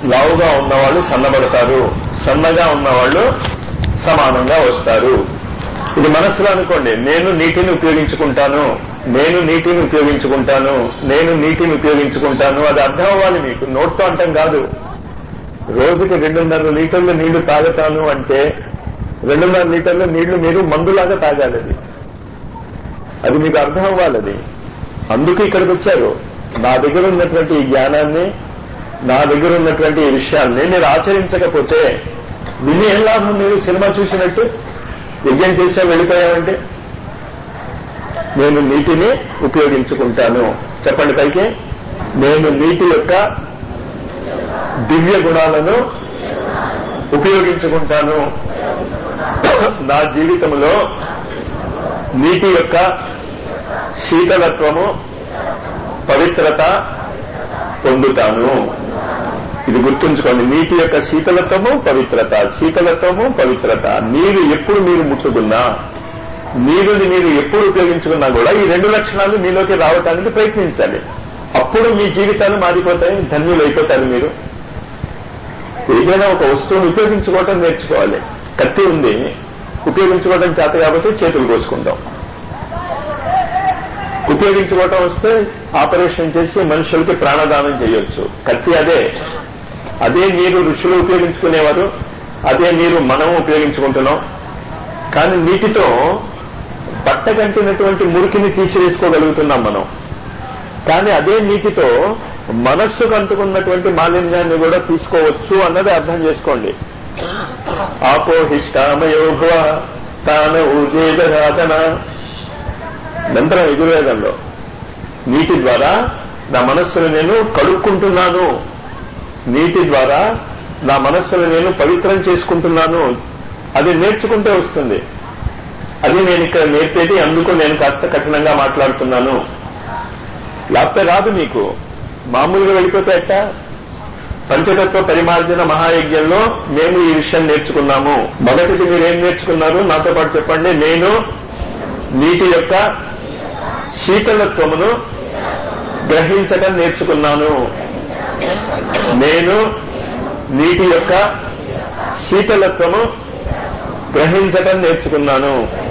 లావుగా ఉన్నవాళ్ళు సన్నబడతారు సన్నగా ఉన్నవాళ్ళు సమానంగా వస్తారు ఇది మనసులో అనుకోండి నేను నీటిని ఉపయోగించుకుంటాను నేను నీటిని ఉపయోగించుకుంటాను నేను నీటిని ఉపయోగించుకుంటాను అది అర్థం అవ్వాలి మీకు నోట్తో అంటాం కాదు రోజుకి రెండున్నర లీటర్లు నీళ్లు తాగుతాను అంటే రెండున్నర లీటర్ల నీళ్లు మీరు మందులాగా తాగాలి అది అది మీకు అర్థం అవ్వాలి అది అందుకు ఇక్కడికి వచ్చారు నా దగ్గర ఉన్నటువంటి ఈ జ్ఞానాన్ని నా దగ్గర ఉన్నటువంటి ఈ విషయాల్ని మీరు ఆచరించకపోతే విని ఏం లాభం మీరు సినిమా చూసినట్టు యజ్ఞం చేసా వెళ్ళిపోయామంటే నేను నీటిని ఉపయోగించుకుంటాను చెప్పండి పైకి నేను నీటి యొక్క దివ్య గుణాలను ఉపయోగించుకుంటాను నా జీవితంలో నీటి యొక్క శీతలత్వము పవిత్రత పొందుతాను ఇది గుర్తుంచుకోండి నీటి యొక్క శీతలత్వము పవిత్రత శీతలత్వము పవిత్రత నీరు ఎప్పుడు మీరు ముట్టుకున్నా నీరుని మీరు ఎప్పుడు ఉపయోగించుకున్నా కూడా ఈ రెండు లక్షణాలు మీలోకి రావటానికి ప్రయత్నించాలి అప్పుడు మీ జీవితాలు మారిపోతాయి ధన్యులు అయిపోతారు మీరు ఏదైనా ఒక వస్తువును ఉపయోగించుకోవటం నేర్చుకోవాలి కత్తి ఉంది ఉపయోగించుకోవడం చేత కాబట్టి చేతులు కోసుకుంటాం ఉపయోగించుకోవటం వస్తే ఆపరేషన్ చేసి మనుషులకి ప్రాణదానం చేయొచ్చు కత్తి అదే అదే నీరు ఋషులు ఉపయోగించుకునేవారు అదే నీరు మనం ఉపయోగించుకుంటున్నాం కానీ నీటితో బట్ట కంటినటువంటి మురికిని తీసివేసుకోగలుగుతున్నాం మనం కానీ అదే నీటితో మనస్సుకు అంటుకున్నటువంటి మాలిన్యాన్ని కూడా తీసుకోవచ్చు అన్నది అర్థం చేసుకోండి ఆపోహిష్టామయోభవ తాన ఊజేదరాధన మంత్రం ఎదుర్వేదంలో నీటి ద్వారా నా మనస్సును నేను కడుక్కుంటున్నాను నీటి ద్వారా నా మనస్సును నేను పవిత్రం చేసుకుంటున్నాను అది నేర్చుకుంటే వస్తుంది అది నేను ఇక్కడ నేర్పేది అందుకు నేను కాస్త కఠినంగా మాట్లాడుతున్నాను లేకపోతే రాదు మీకు మామూలుగా వెళ్ళిపోతే ఎట్ట పంచతత్వ పరిమార్జన మహాయజ్ఞంలో మేము ఈ విషయం నేర్చుకున్నాము మొదటిది మీరేం నేర్చుకున్నారు నాతో పాటు చెప్పండి నేను నీటి యొక్క శీతలత్వమును గ్రహించడం నేర్చుకున్నాను నేను నీటి యొక్క శీతలత్వము గ్రహించటం నేర్చుకున్నాను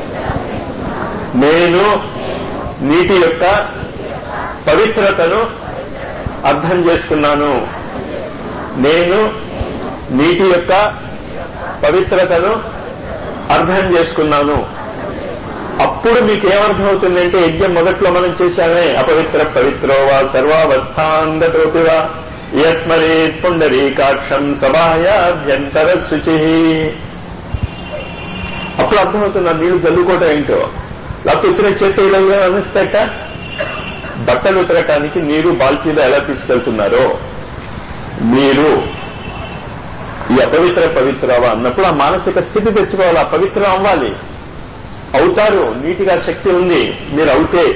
నేను నీటి యొక్క పవిత్రతను అర్థం చేసుకున్నాను నేను నీటి యొక్క పవిత్రతను అర్థం చేసుకున్నాను అప్పుడు మీకు ఏమర్థమవుతుందంటే యజ్ఞం మొదట్లో మనం చేశామే అపవిత్ర పవిత్రోవా సర్వావస్థాంగతోపివా యస్మరేత్ పుండరీకాక్షం సభాయాభ్యంతర శుచి అప్పుడు అర్థమవుతుంది ఆ నీళ్లు చల్లుకోవటం ఏంటో లేకపోతే ఉత్తర చేతి ఇలా అనిస్తేట బట్టలు ఉతరటానికి నీరు బాల్కీలో ఎలా తీసుకెళ్తున్నారో మీరు ఈ అపవిత్ర పవిత్రవ అన్నప్పుడు ఆ మానసిక స్థితి తెచ్చుకోవాలి ఆ పవిత్రం అవ్వాలి అవుతారు నీటిగా శక్తి ఉంది మీరు అవుతే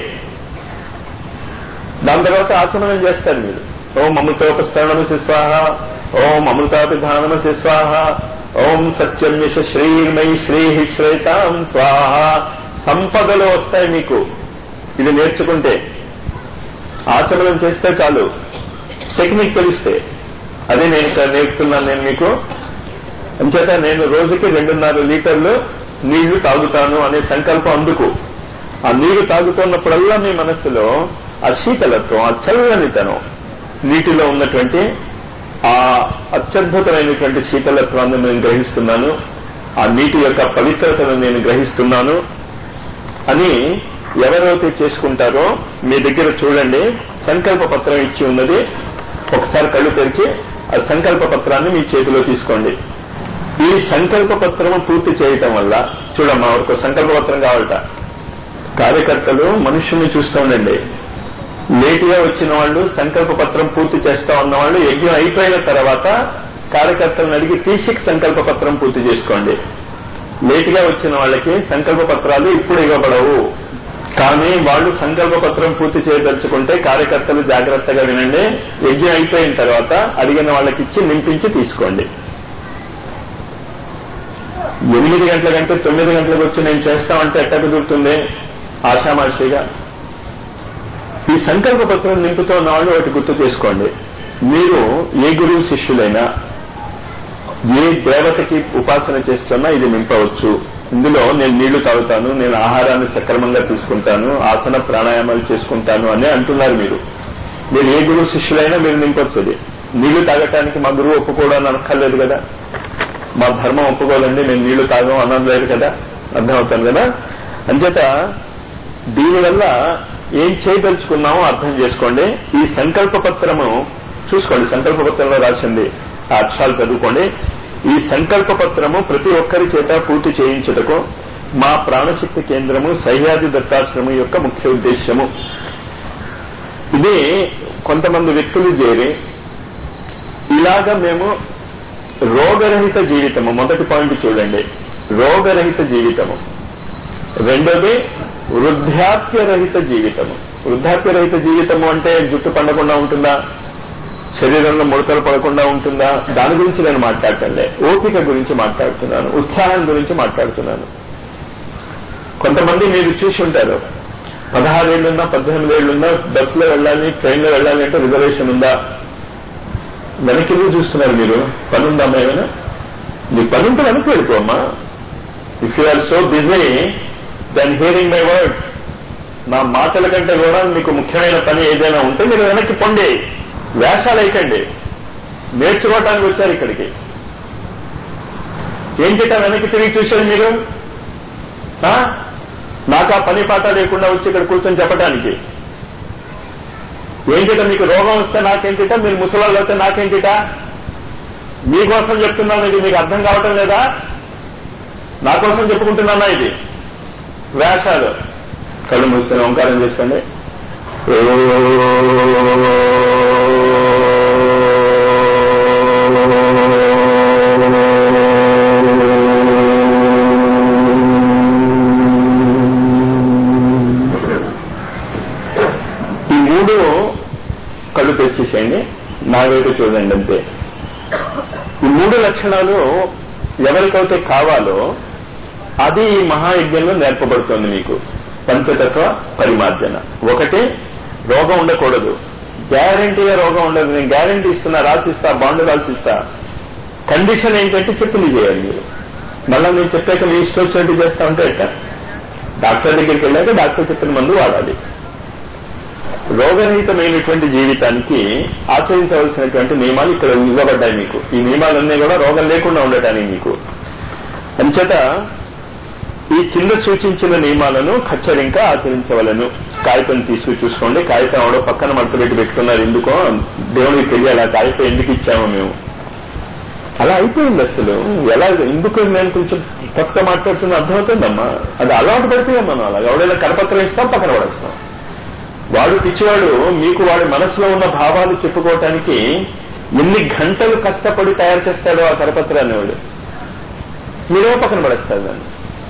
దాని తర్వాత ఆచమనం చేస్తారు మీరు ఓం అమృతోపస్తరణమసి స్వాహ ఓం అమృతాభిధానమసి స్వాహ ఓం సత్యం యశ శ్రీర్మయి శ్రీ శ్రేతాం స్వాహ సంపదలు వస్తాయి మీకు ఇది నేర్చుకుంటే ఆచమనం చేస్తే చాలు టెక్నిక్ తెలిస్తే అదే నేను ఇక్కడ నేర్పుతున్నాను నేను మీకు అంచేత నేను రోజుకి రెండున్నర లీటర్లు నీళ్లు తాగుతాను అనే సంకల్పం అందుకు ఆ నీళ్లు తాగుతున్నప్పుడల్లా మీ మనస్సులో ఆ శీతలత్వం ఆ చల్లనితనం నీటిలో ఉన్నటువంటి ఆ అత్యద్భుతమైనటువంటి శీతలత్వాన్ని నేను గ్రహిస్తున్నాను ఆ నీటి యొక్క పవిత్రతను నేను గ్రహిస్తున్నాను అని ఎవరైతే చేసుకుంటారో మీ దగ్గర చూడండి సంకల్ప పత్రం ఇచ్చి ఉన్నది ఒకసారి కళ్ళు తెరిచి ఆ సంకల్ప పత్రాన్ని మీ చేతిలో తీసుకోండి ఈ సంకల్ప పత్రము పూర్తి చేయటం వల్ల చూడమ్మా ఒక సంకల్ప పత్రం కావాలట కార్యకర్తలు మనుషుల్ని చూస్తూ ఉండండి లేటుగా వచ్చిన వాళ్ళు సంకల్ప పత్రం పూర్తి చేస్తా ఉన్న వాళ్ళు యజ్ఞం అయిపోయిన తర్వాత కార్యకర్తలను అడిగి తీసి సంకల్ప పత్రం పూర్తి చేసుకోండి లేటుగా వచ్చిన వాళ్ళకి సంకల్ప పత్రాలు ఇప్పుడు ఇవ్వబడవు కానీ వాళ్ళు సంకల్ప పత్రం పూర్తి చేయదలుచుకుంటే కార్యకర్తలు జాగ్రత్తగా వినండి యజ్ఞం అయిపోయిన తర్వాత అడిగిన వాళ్ళకి ఇచ్చి నింపించి తీసుకోండి ఎనిమిది గంటల కంటే తొమ్మిది గంటలకు వచ్చి నేను చేస్తామంటే ఎట్ట కుదురుతుంది ఆషామాషిగా ఈ సంకల్ప పత్రం నింపుతూ ఉన్న వాళ్ళు ఒకటి గుర్తు చేసుకోండి మీరు ఏ గురువు శిష్యులైనా ఏ దేవతకి ఉపాసన చేస్తున్నా ఇది నింపవచ్చు ఇందులో నేను నీళ్లు తాగుతాను నేను ఆహారాన్ని సక్రమంగా తీసుకుంటాను ఆసన ప్రాణాయామాలు చేసుకుంటాను అని అంటున్నారు మీరు మీరు ఏ గురువు శిష్యులైనా మీరు నింపొచ్చు అది నీళ్లు తాగటానికి మా గురువు ఒప్పుకోవడానికి అనక్కర్లేదు కదా మా ధర్మం ఒప్పుకోవాలండి నేను నీళ్లు తాగం అనలేదు కదా అర్థమవుతాను కదా అంచేత దీనివల్ల ఏం చేయదలుచుకున్నామో అర్థం చేసుకోండి ఈ సంకల్ప పత్రము చూసుకోండి సంకల్ప పత్రంలో రాసింది ఆ అక్షరాలు చదువుకోండి ఈ సంకల్ప పత్రము ప్రతి ఒక్కరి చేత పూర్తి చేయించుటకు మా ప్రాణశక్తి కేంద్రము సహ్యాది దత్తాశ్రమం యొక్క ముఖ్య ఉద్దేశ్యము ఇది కొంతమంది వ్యక్తులు చేరి ఇలాగ మేము రోగరహిత జీవితము మొదటి పాయింట్ చూడండి రోగరహిత జీవితము రెండోది వృద్ధాప్యరహిత జీవితము వృద్ధాప్యరహిత జీవితము అంటే జుట్టు పండకుండా ఉంటుందా శరీరంలో ముడతలు పడకుండా ఉంటుందా దాని గురించి నేను మాట్లాడటంలే ఓపిక గురించి మాట్లాడుతున్నాను ఉత్సాహం గురించి మాట్లాడుతున్నాను కొంతమంది మీరు చూసి ఉంటారు పదహారేళ్లున్నా పద్దెనిమిది ఏళ్లున్నా బస్సులో వెళ్ళాలి ట్రైన్లో వెళ్ళాలి అంటే రిజర్వేషన్ ఉందా వెనక్కి ఎందుకు చూస్తున్నారు మీరు పని ఉందా ఏమైనా నీ పని ఉంటే వెనక్కి వెళ్ళిపోమ్మా if you are so busy then hearing my words నా మాటల కంటే కూడా మీకు ముఖ్యమైన పని ఏదైనా ఉంటే మీరు వెనక్కి పొండి వేషాలు వేయకండి నేర్చుకోవటానికి వచ్చారు ఇక్కడికి ఏంటిట వెనక్కి తిరిగి చూశారు మీరు ఆ? నాకు ఆ పని పాట లేకుండా వచ్చి ఇక్కడ కూర్చొని చెప్పడానికి ఏంటిట మీకు రోగం వస్తే నాకేంటిట మీరు ముసలాళ్ళు వస్తే నాకేంటిట మీకోసం చెప్తున్నాను ఇది మీకు అర్థం కావటం లేదా నా కోసం చెప్పుకుంటున్నానా ఇది వేషాలు కళ్ళు మూసుకొని ఓంకారం చేసుకోండి ఈ మూడు కళ్ళు తెచ్చేసేయండి నా వైపు చూడండి అంతే ఈ మూడు లక్షణాలు ఎవరికైతే కావాలో అది ఈ మహాయజ్ఞంలో నేర్పబడుతోంది మీకు పంచతత్వ పరిమార్జన ఒకటి రోగం ఉండకూడదు గ్యారంటీగా రోగం ఉండదు నేను గ్యారంటీ ఇస్తున్నా రాసిస్తా బాండ్ రాసిస్తా కండిషన్ ఏంటంటే చెప్పింది చేయాలి మీరు మళ్ళా నేను చెప్పాక మీ ఇష్టం వచ్చినట్టు చేస్తా ఉంటే ఎట్ట డాక్టర్ దగ్గరికి వెళ్ళాక డాక్టర్ చెప్పిన మందు వాడాలి రోగరహితమైనటువంటి జీవితానికి ఆచరించవలసినటువంటి నియమాలు ఇక్కడ ఇవ్వబడ్డాయి మీకు ఈ నియమాలన్నీ కూడా రోగం లేకుండా ఉండటానికి మీకు అంచేత ఈ కింద సూచించిన నియమాలను ఖచ్చరింకా ఆచరించవలను కాగితం తీసుకు చూసుకోండి కాగితం అవడో పక్కన మడతపెట్టి పెట్టుకున్నారు ఎందుకో దేవుడికి తెలియాలి ఆ కాగితం ఎందుకు ఇచ్చామో మేము అలా అయిపోయింది అసలు ఎలా ఎందుకు నేను కొంచెం కొత్త మాట్లాడుతున్నా అర్థమవుతుందమ్మా అది అలవాటు పడిపోయాం మనం అలా ఎవడైనా కరపత్రం ఇస్తాం పక్కన పడేస్తాం వాడు పిచ్చివాడు మీకు వాడి మనసులో ఉన్న భావాలు చెప్పుకోవటానికి ఎన్ని గంటలు కష్టపడి తయారు చేస్తాడో ఆ కరపత్రాన్ని వాడు మీరేమో పక్కన పడేస్తారు దాన్ని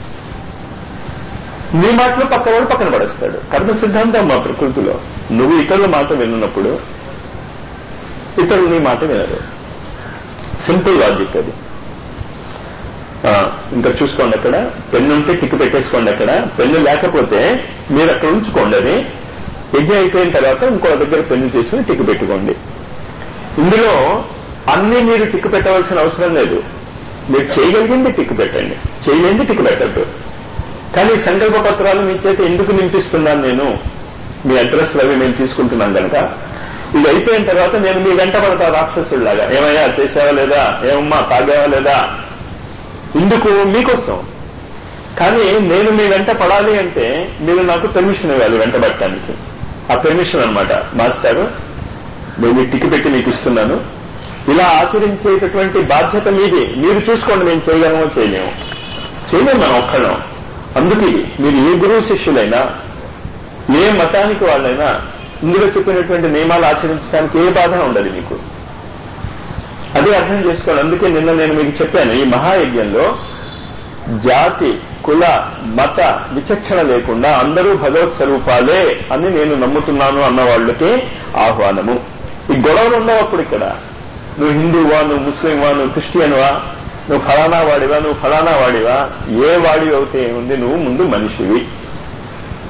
నీ మాటలు పక్కవాడు పక్కన పడేస్తాడు కర్మ సిద్ధాంతం మా ప్రకృతిలో నువ్వు ఇతరుల మాట విన్నప్పుడు ఇతరులు నీ మాట వినరు సింపుల్ లాజిక్ అది ఆ, ఇంకా చూసుకోండి అక్కడ పెన్ను ఉంటే టిక్ పెట్టేసుకోండి అక్కడ పెన్ను లేకపోతే మీరు అక్కడ ఉంచుకోండి అది యజ్ఞం అయిపోయిన తర్వాత ఇంకో దగ్గర పెన్ను తీసుకుని టిక్ పెట్టుకోండి ఇందులో అన్ని మీరు టిక్ పెట్టవలసిన అవసరం లేదు మీరు చేయగలిగింది టిక్ పెట్టండి చేయలేంది టిక్ పెట్టద్దు కానీ సంకల్ప పత్రాలు మీ చేత ఎందుకు నింపిస్తున్నాను నేను మీ అడ్రస్ అవి నేను తీసుకుంటున్నాను కనుక ఇది అయిపోయిన తర్వాత నేను మీ వెంట పడతా రాక్షసుల్లాగా ఏమయ్యా చేసావా లేదా ఏమమ్మా తాగావా లేదా ఇందుకు మీకోసం కానీ నేను మీ వెంట పడాలి అంటే మీరు నాకు పెర్మిషన్ ఇవ్వాలి వెంట పడటానికి ఆ పెర్మిషన్ అనమాట మాస్టారు నేను ఈ టిక్ పెట్టి మీకు ఇస్తున్నాను ఇలా ఆచరించేటటువంటి బాధ్యత మీది మీరు చూసుకోండి మేము చేయగలమో చేయలేము చేయలేము మనం ఒక్కళ్ళం అందుకే మీరు ఏ గురువు శిష్యులైనా ఏ మతానికి వాళ్ళైనా ఇందులో చెప్పినటువంటి నియమాలు ఆచరించడానికి ఏ బాధ ఉండదు మీకు అదే అర్థం చేసుకోండి అందుకే నిన్న నేను మీకు చెప్పాను ఈ మహాయజ్ఞంలో జాతి కుల మత విచక్షణ లేకుండా అందరూ భగవత్ స్వరూపాలే అని నేను నమ్ముతున్నాను అన్న వాళ్ళకి ఆహ్వానము ఈ గొడవలు ఉండవు అప్పుడు ఇక్కడ నువ్వు హిందువా నువ్వు ముస్లింవా నువ్వు క్రిస్టియన్వా నువ్వు ఫలానా వాడివా నువ్వు ఫలానా వాడివా ఏ వాడి అవుతే ఏముంది నువ్వు ముందు మనిషివి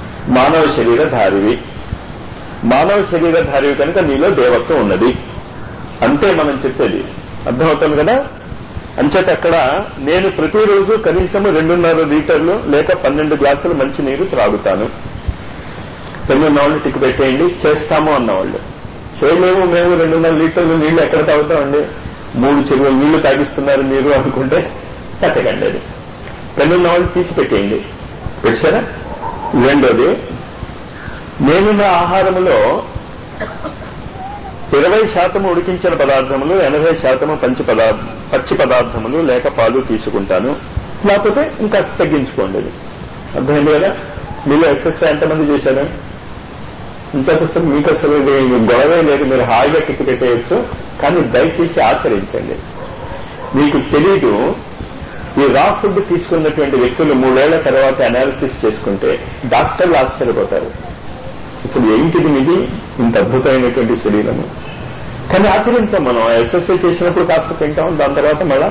మానవ శరీరధారివి మానవ శరీరధారివి కనుక నీలో దేవత్వం ఉన్నది అంతే మనం చెప్పేది అర్థమవుతుంది కదా అంచేత అక్కడ నేను ప్రతిరోజు కనీసం రెండున్నర లీటర్లు లేక పన్నెండు గ్లాసులు మంచి నీరు త్రాగుతాను పెళ్ళున్న వాళ్ళు టిక్ పెట్టేయండి చేస్తాము అన్నవాళ్ళు చేయలేము మేము రెండున్నర లీటర్లు నీళ్లు ఎక్కడ తాగుతామండి మూడు చెరువులు నీళ్లు తాగిస్తున్నారు మీరు అనుకుంటే పెట్టకండి అది పెళ్ళున్న వాళ్ళు తీసి పెట్టేయండి పెట్టారా రెండోది నేను నా ఆహారములో ఇరవై శాతం ఉడికించిన పదార్థములు ఎనభై శాతము పంచి పదార్థ పచ్చి పదార్థములు లేక పాలు తీసుకుంటాను లేకపోతే ఇంకా తగ్గించుకోండి అది అర్థమైంది కదా మీరు ఎస్ఎస్ఐ ఎంతమంది చేశారు ఇంకా అసలు మీకు అసలు ఇది గొడవే లేదు మీరు హాయిగా టిక్కు పెట్టేయచ్చు కానీ దయచేసి ఆచరించండి మీకు తెలీదు ఈ రా ఫుడ్ తీసుకున్నటువంటి వ్యక్తులు మూడేళ్ల తర్వాత అనాలిసిస్ చేసుకుంటే డాక్టర్లు ఆశ్చర్యపోతారు అసలు ఏంటిది మీది ఇంత అద్భుతమైనటువంటి శరీరము కానీ ఆచరించాం మనం ఎస్ఎస్ఐ చేసినప్పుడు కాస్త తింటాం దాని తర్వాత మళ్ళా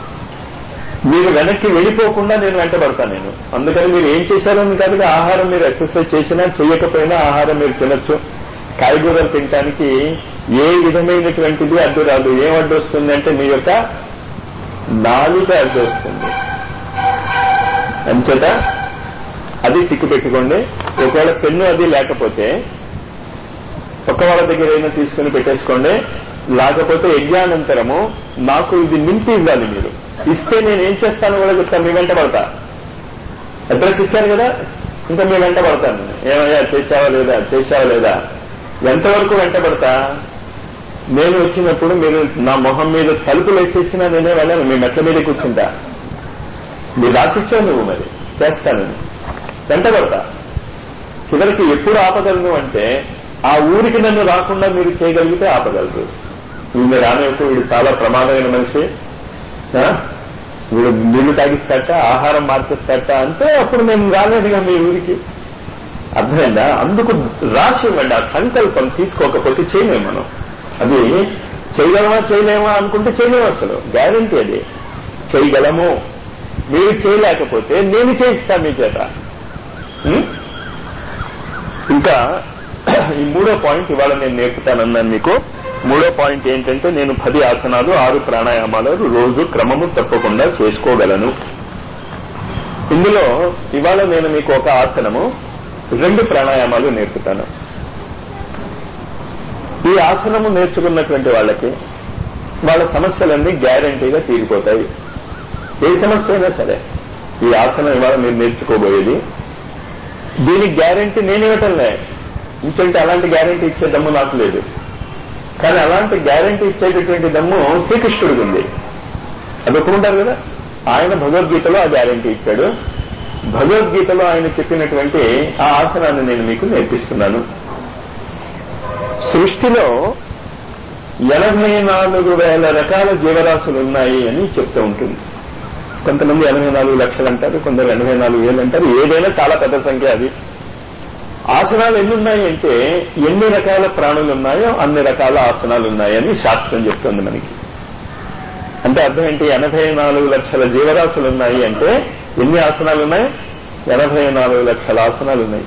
మీరు వెనక్కి వెళ్ళిపోకుండా నేను వెంటబడతాను నేను అందుకని మీరు ఏం చేశారని కాదు ఆహారం మీరు ఎక్సర్సైజ్ చేసినా చేయకపోయినా ఆహారం మీరు తినొచ్చు కాయగూరలు తినడానికి ఏ విధమైనటువంటిది అడ్డు రాదు ఏం అడ్డు వస్తుంది అంటే మీ యొక్క నాలుక అడ్డు వస్తుంది అంచేత అది టిక్కు పెట్టుకోండి ఒకవేళ పెన్ను అది లేకపోతే పక్క వాళ్ళ దగ్గర అయినా తీసుకుని పెట్టేసుకోండి లేకపోతే యజ్ఞానంతరము నాకు ఇది నింపి ఇవ్వాలి మీరు ఇస్తే నేను ఏం చేస్తాను కూడా చెప్తాను మీ వెంట పడతా అడ్రస్ ఇచ్చాను కదా ఇంకా మీ వెంట పడతాను ఏమయ్యా చేసావా లేదా చేసావా లేదా ఎంతవరకు వెంట పడతా నేను వచ్చినప్పుడు మీరు నా మొహం మీద తలుపులు వేసేసినా నేనే వెళ్ళాను మీ మెట్ల మీద కూర్చుంటా మీరు రాసిచ్చావు నువ్వు మరి చేస్తాను వెంట పడతా చివరికి ఎప్పుడు ఆపగలను అంటే ఆ ఊరికి నన్ను రాకుండా మీరు చేయగలిగితే ఆపగలరు వీళ్ళు రానివ్వకు వీడు చాలా ప్రమాదమైన మనిషి ఆ? వీడు నీళ్లు తాగిస్తాట ఆహారం మార్చేస్తాట అంటే అప్పుడు నేను రాలేదుగా మీ ఊరికి అర్థమైందా అందుకు రాసి ఇవ్వండి ఆ సంకల్పం తీసుకోకపోతే చేయలేము మనం అది చేయగలమా చేయలేమా అనుకుంటే చేయలేము అసలు గ్యారంటీ అది చేయగలము మీరు చేయలేకపోతే నేను చేయిస్తా మీ చేత ఉం? ఇంకా ఈ మూడో పాయింట్ ఇవాళ నేను నేర్పుతానన్నాను మీకు మూడో పాయింట్ ఏంటంటే నేను పది ఆసనాలు ఆరు ప్రాణాయామాలు రోజు క్రమము తప్పకుండా చేసుకోగలను ఇందులో ఇవాళ నేను మీకు ఒక ఆసనము రెండు ప్రాణాయామాలు నేర్పుతాను ఈ ఆసనము నేర్చుకున్నటువంటి వాళ్ళకి వాళ్ళ సమస్యలన్నీ గ్యారంటీగా తీరిపోతాయి ఏ సమస్య అయినా సరే ఈ ఆసనం ఇవాళ మీరు నేర్చుకోబోయేది దీనికి గ్యారంటీ నేను ఇవ్వటంలే ఇంకంటే అలాంటి గ్యారంటీ ఇచ్చే దమ్ము నాకు లేదు కానీ అలాంటి గ్యారంటీ ఇచ్చేటటువంటి దమ్ము శ్రీకృష్ణుడికి ఉంది అది ఒప్పుకుంటారు కదా ఆయన భగవద్గీతలో ఆ గ్యారంటీ ఇచ్చాడు భగవద్గీతలో ఆయన చెప్పినటువంటి ఆ ఆసనాన్ని నేను మీకు నేర్పిస్తున్నాను సృష్టిలో ఎనభై నాలుగు వేల రకాల జీవరాశులు ఉన్నాయి అని చెప్తూ ఉంటుంది కొంతమంది ఎనభై నాలుగు లక్షలు అంటారు కొందరు ఎనభై నాలుగు వేలు అంటారు ఏదైనా చాలా పెద్ద సంఖ్య అది ఆసనాలు ఎన్ని ఉన్నాయి అంటే ఎన్ని రకాల ప్రాణులు ఉన్నాయో అన్ని రకాల ఆసనాలు ఉన్నాయని శాస్త్రం చెప్తుంది మనకి అంటే అర్థం ఏంటి ఎనభై నాలుగు లక్షల జీవరాశులు ఉన్నాయి అంటే ఎన్ని ఆసనాలు ఉన్నాయి ఎనభై నాలుగు లక్షల ఆసనాలు ఉన్నాయి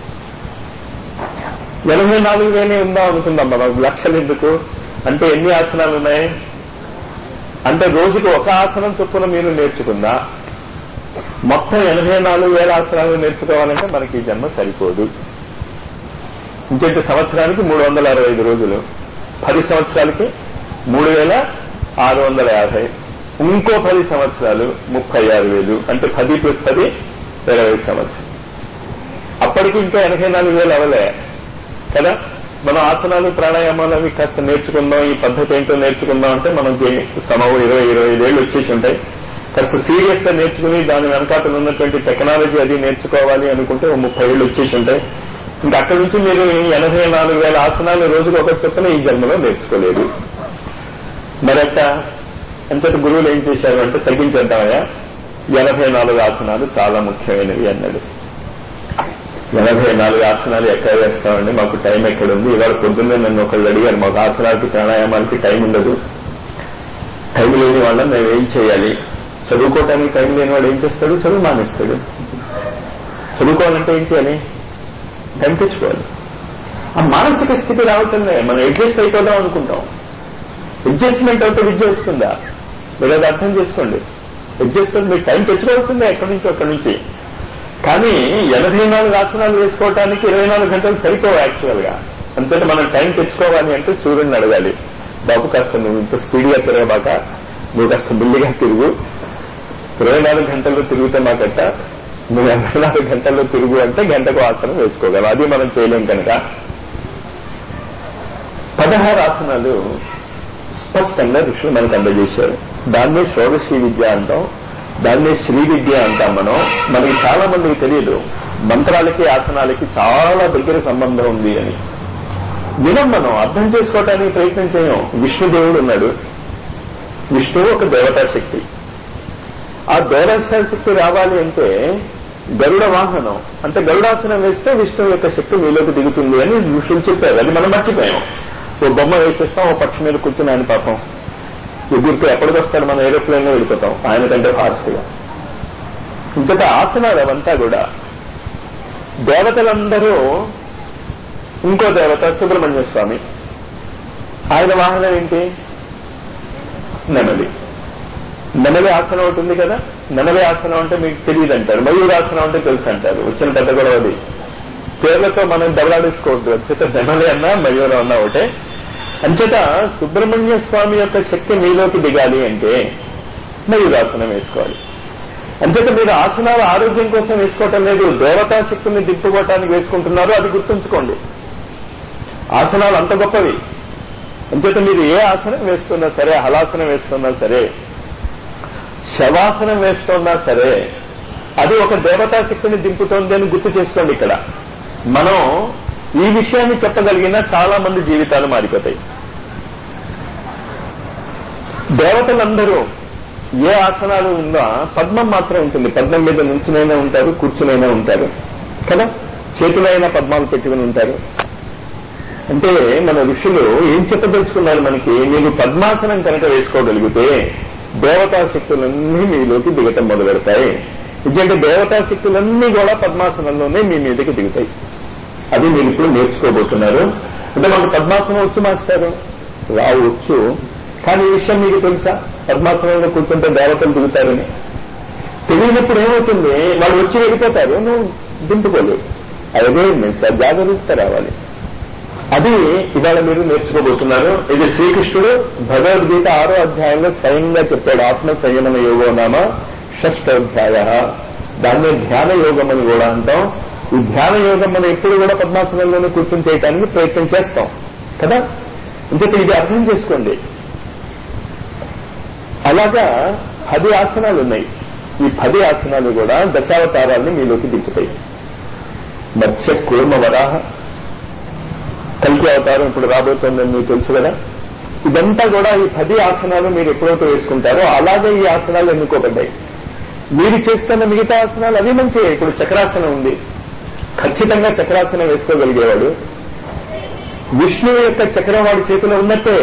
ఎనభై నాలుగు వేలే ఉందా అనుకుందాం మనం లక్షలు ఎందుకు అంటే ఎన్ని ఆసనాలు ఉన్నాయి అంటే రోజుకి ఒక ఆసనం చొప్పున మీరు నేర్చుకుందా మొత్తం ఎనభై నాలుగు వేల ఆసనాలు నేర్చుకోవాలంటే మనకి ఈ జన్మ సరిపోదు ఇంకేంటి సంవత్సరానికి మూడు వందల అరవై ఐదు రోజులు పది సంవత్సరాలకి మూడు వేల ఆరు వందల యాభై ఇంకో పది సంవత్సరాలు ముప్పై ఆరు వేలు అంటే పది ప్లస్ పది ఇరవై సంవత్సరం అప్పటికి ఇంకా ఎనభై నాలుగు వేలు అవలే కదా మనం ఆసనాలు ప్రాణాయామాలు అవి కాస్త నేర్చుకుందాం ఈ పద్ధతి ఏంటో నేర్చుకుందాం అంటే మనకి సమవు ఇరవై ఇరవై ఐదేళ్లు వచ్చేసి ఉంటాయి కాస్త సీరియస్ గా నేర్చుకుని దాని వెనకాతలు ఉన్నటువంటి టెక్నాలజీ అది నేర్చుకోవాలి అనుకుంటే ఓ ముప్పై ఏళ్ళు వచ్చేసి ఉంటాయి ఇంకా అక్కడి నుంచి మీరు ఈ ఎనభై నాలుగు వేల ఆసనాలు రోజుకు ఒకటి చొప్పున ఈ జన్మలో నేర్చుకోలేదు మరొక అంతటి గురువులు ఏం చేశారు అంటే తగ్గించేద్దామయ్యా ఎనభై నాలుగు ఆసనాలు చాలా ముఖ్యమైనవి అన్నాడు ఎనభై నాలుగు ఆసనాలు ఎక్కడ వేస్తామండి మాకు టైం ఎక్కడుంది ఇవాళ పొద్దున్నే నన్ను ఒకళ్ళు అడిగారు మాకు ఆసనాలకి ప్రాణాయామాలకి టైం ఉండదు టైం లేని వాళ్ళని మేము ఏం చేయాలి చదువుకోవటానికి టైం లేని వాడు ఏం చేస్తాడు చదువు మానేస్తాడు చదువుకోవాలంటే ఏం చేయాలి టైం తెచ్చుకోవాలి ఆ మానసిక స్థితి రావటంలే మనం అడ్జస్ట్ అయిపోదాం అనుకుంటాం అడ్జస్ట్మెంట్ అయితే విద్య వస్తుందా మీరు అది అర్థం చేసుకోండి అడ్జస్ట్మెంట్ మీరు టైం తెచ్చుకోవాల్సిందే ఎక్కడి నుంచి అక్కడి నుంచి కానీ ఎనభై నాలుగు ఆసనాలు వేసుకోవడానికి ఇరవై నాలుగు గంటలు సరిపోవు యాక్చువల్ గా అంతేత మనం టైం తెచ్చుకోవాలి అంటే సూర్యుడిని అడగాలి బాబు కాస్త నువ్వు ఇంత స్పీడ్గా తిరగబాక నువ్వు కాస్త బిల్లిగా తిరుగు ఇరవై నాలుగు గంటల్లో తిరిగితే మాకట్ట నువ్వు ఎనభై నాలుగు గంటల్లో తిరుగు అంటే గంటకు ఆసనం వేసుకోగలం అది మనం చేయలేం కనుక పదహారు ఆసనాలు స్పష్టంగా ఋషులు మనకు అందజేశారు దాన్నే షోడశీ విద్య అంటాం దాన్నే శ్రీ విద్య అంటాం మనం మనకి చాలా మందికి తెలియదు మంత్రాలకి ఆసనాలకి చాలా దగ్గర సంబంధం ఉంది అని వినం మనం అర్థం చేసుకోవటానికి ప్రయత్నం చేయం విష్ణుదేవుడు ఉన్నాడు విష్ణువు ఒక దేవతా శక్తి ఆ దేవతా శక్తి రావాలి అంటే గరుడ వాహనం అంటే గరుడాసనం వేస్తే విష్ణువు యొక్క శక్తి మీలోకి దిగుతుంది అని ఋషులు చెప్పారు అది మనం మర్చిపోయాం ఓ బొమ్మ వేసేస్తాం ఓ పక్షి మీద కూర్చుని ఆయన పాపం ఎగురితో ఎప్పటికొస్తాడు మనం ఏరోప్లేన్ లో వెళ్ళిపోతాం ఆయన కంటే ఫాస్ట్ గా ఇంతట ఆసనాలు అవంతా కూడా దేవతలందరూ ఇంకో దేవత సుబ్రహ్మణ్య స్వామి ఆయన వాహనం ఏంటి నెమలి నెమలి ఆసనం ఒకటి ఉంది కదా నెమలి ఆసనం అంటే మీకు తెలియదు అంటారు మయూరాసనం అంటే తెలుసు అంటారు వచ్చిన పెద్ద గొడవ అది పేర్లతో మనం దెబ్బలాడేసుకోవద్దు అంచేత నెమలి అన్నా మయూరం అన్నా ఒకటే అంచేత సుబ్రహ్మణ్య స్వామి యొక్క శక్తి మీలోకి దిగాలి అంటే మయూరాసనం వేసుకోవాలి అంచేత మీరు ఆసనాలు ఆరోగ్యం కోసం వేసుకోవటం లేదు దేవతా శక్తిని దిప్పుకోవటానికి వేసుకుంటున్నారు అది గుర్తుంచుకోండి ఆసనాలు అంత గొప్పవి అంచేత మీరు ఏ ఆసనం వేస్తున్నా సరే హలాసనం వేస్తున్నా సరే శవాసనం వేస్తున్నా సరే అది ఒక దేవతా శక్తిని దింపుతోంది అని గుర్తు చేసుకోండి ఇక్కడ మనం ఈ విషయాన్ని చెప్పగలిగిన చాలా మంది జీవితాలు మారిపోతాయి దేవతలందరూ ఏ ఆసనాలు ఉన్నా పద్మం మాత్రం ఉంటుంది పద్మం మీద నుంచునైనా ఉంటారు కూర్చునైనా ఉంటారు కదా చేతులైనా పద్మాలు పెట్టుకుని ఉంటారు అంటే మన ఋషులు ఏం చెప్పదలుచుకున్నారు మనకి మీరు పద్మాసనం కనుక వేసుకోగలిగితే దేవతా శక్తులన్నీ మీలోకి దిగటం మొదలు పెడతాయి ఎందుకంటే దేవతా శక్తులన్నీ కూడా పద్మాసనంలోనే మీ మీదకి దిగుతాయి అది మీరు ఇప్పుడు నేర్చుకోబోతున్నారు అంటే మనకు పద్మాసనం వచ్చు మాస్టారు రావచ్చు కానీ ఈ విషయం మీకు తెలుసా పద్మాసనంలో కూర్చుంటే దేవతలు దిగుతారని తెలియనప్పుడు ఏమవుతుంది వాళ్ళు వచ్చి వెళ్ళిపోతారు నువ్వు దింపుకోలేవు అవేర్నెస్ ఆ జాగరూకత రావాలి అది ఇవాళ మీరు నేర్చుకోబోతున్నారు ఇది శ్రీకృష్ణుడు భగవద్గీత ఆరో అధ్యాయంలో స్వయంగా చెప్పాడు ఆత్మ సంయమన యోగో నామ షష్ఠోధ్యాయ దాన్నే ధ్యాన యోగం అని కూడా అంటాం ఈ ధ్యాన యోగం మనం ఎప్పుడు కూడా పద్మాసనంలోనే కూర్చొని చేయడానికి ప్రయత్నం చేస్తాం కదా ఇంతకు ఇది అర్థం చేసుకోండి అలాగా పది ఆసనాలు ఉన్నాయి ఈ పది ఆసనాలు కూడా దశావతారాల్ని మీలోకి దింపుతాయి మత్స్య కూర్మ వరాహ కల్కి అవతారం ఇప్పుడు రాబోతోందని మీకు తెలుసు కదా ఇదంతా కూడా ఈ పది ఆసనాలు మీరు ఎప్పుడైతే వేసుకుంటారో అలాగే ఈ ఆసనాలు ఎన్నుకోబడ్డాయి మీరు చేస్తున్న మిగతా ఆసనాలు అవి మంచివే ఇప్పుడు చక్రాసనం ఉంది ఖచ్చితంగా చక్రాసనం వేసుకోగలిగేవాడు విష్ణువు యొక్క చక్రం వాడి చేతిలో ఉన్నట్టే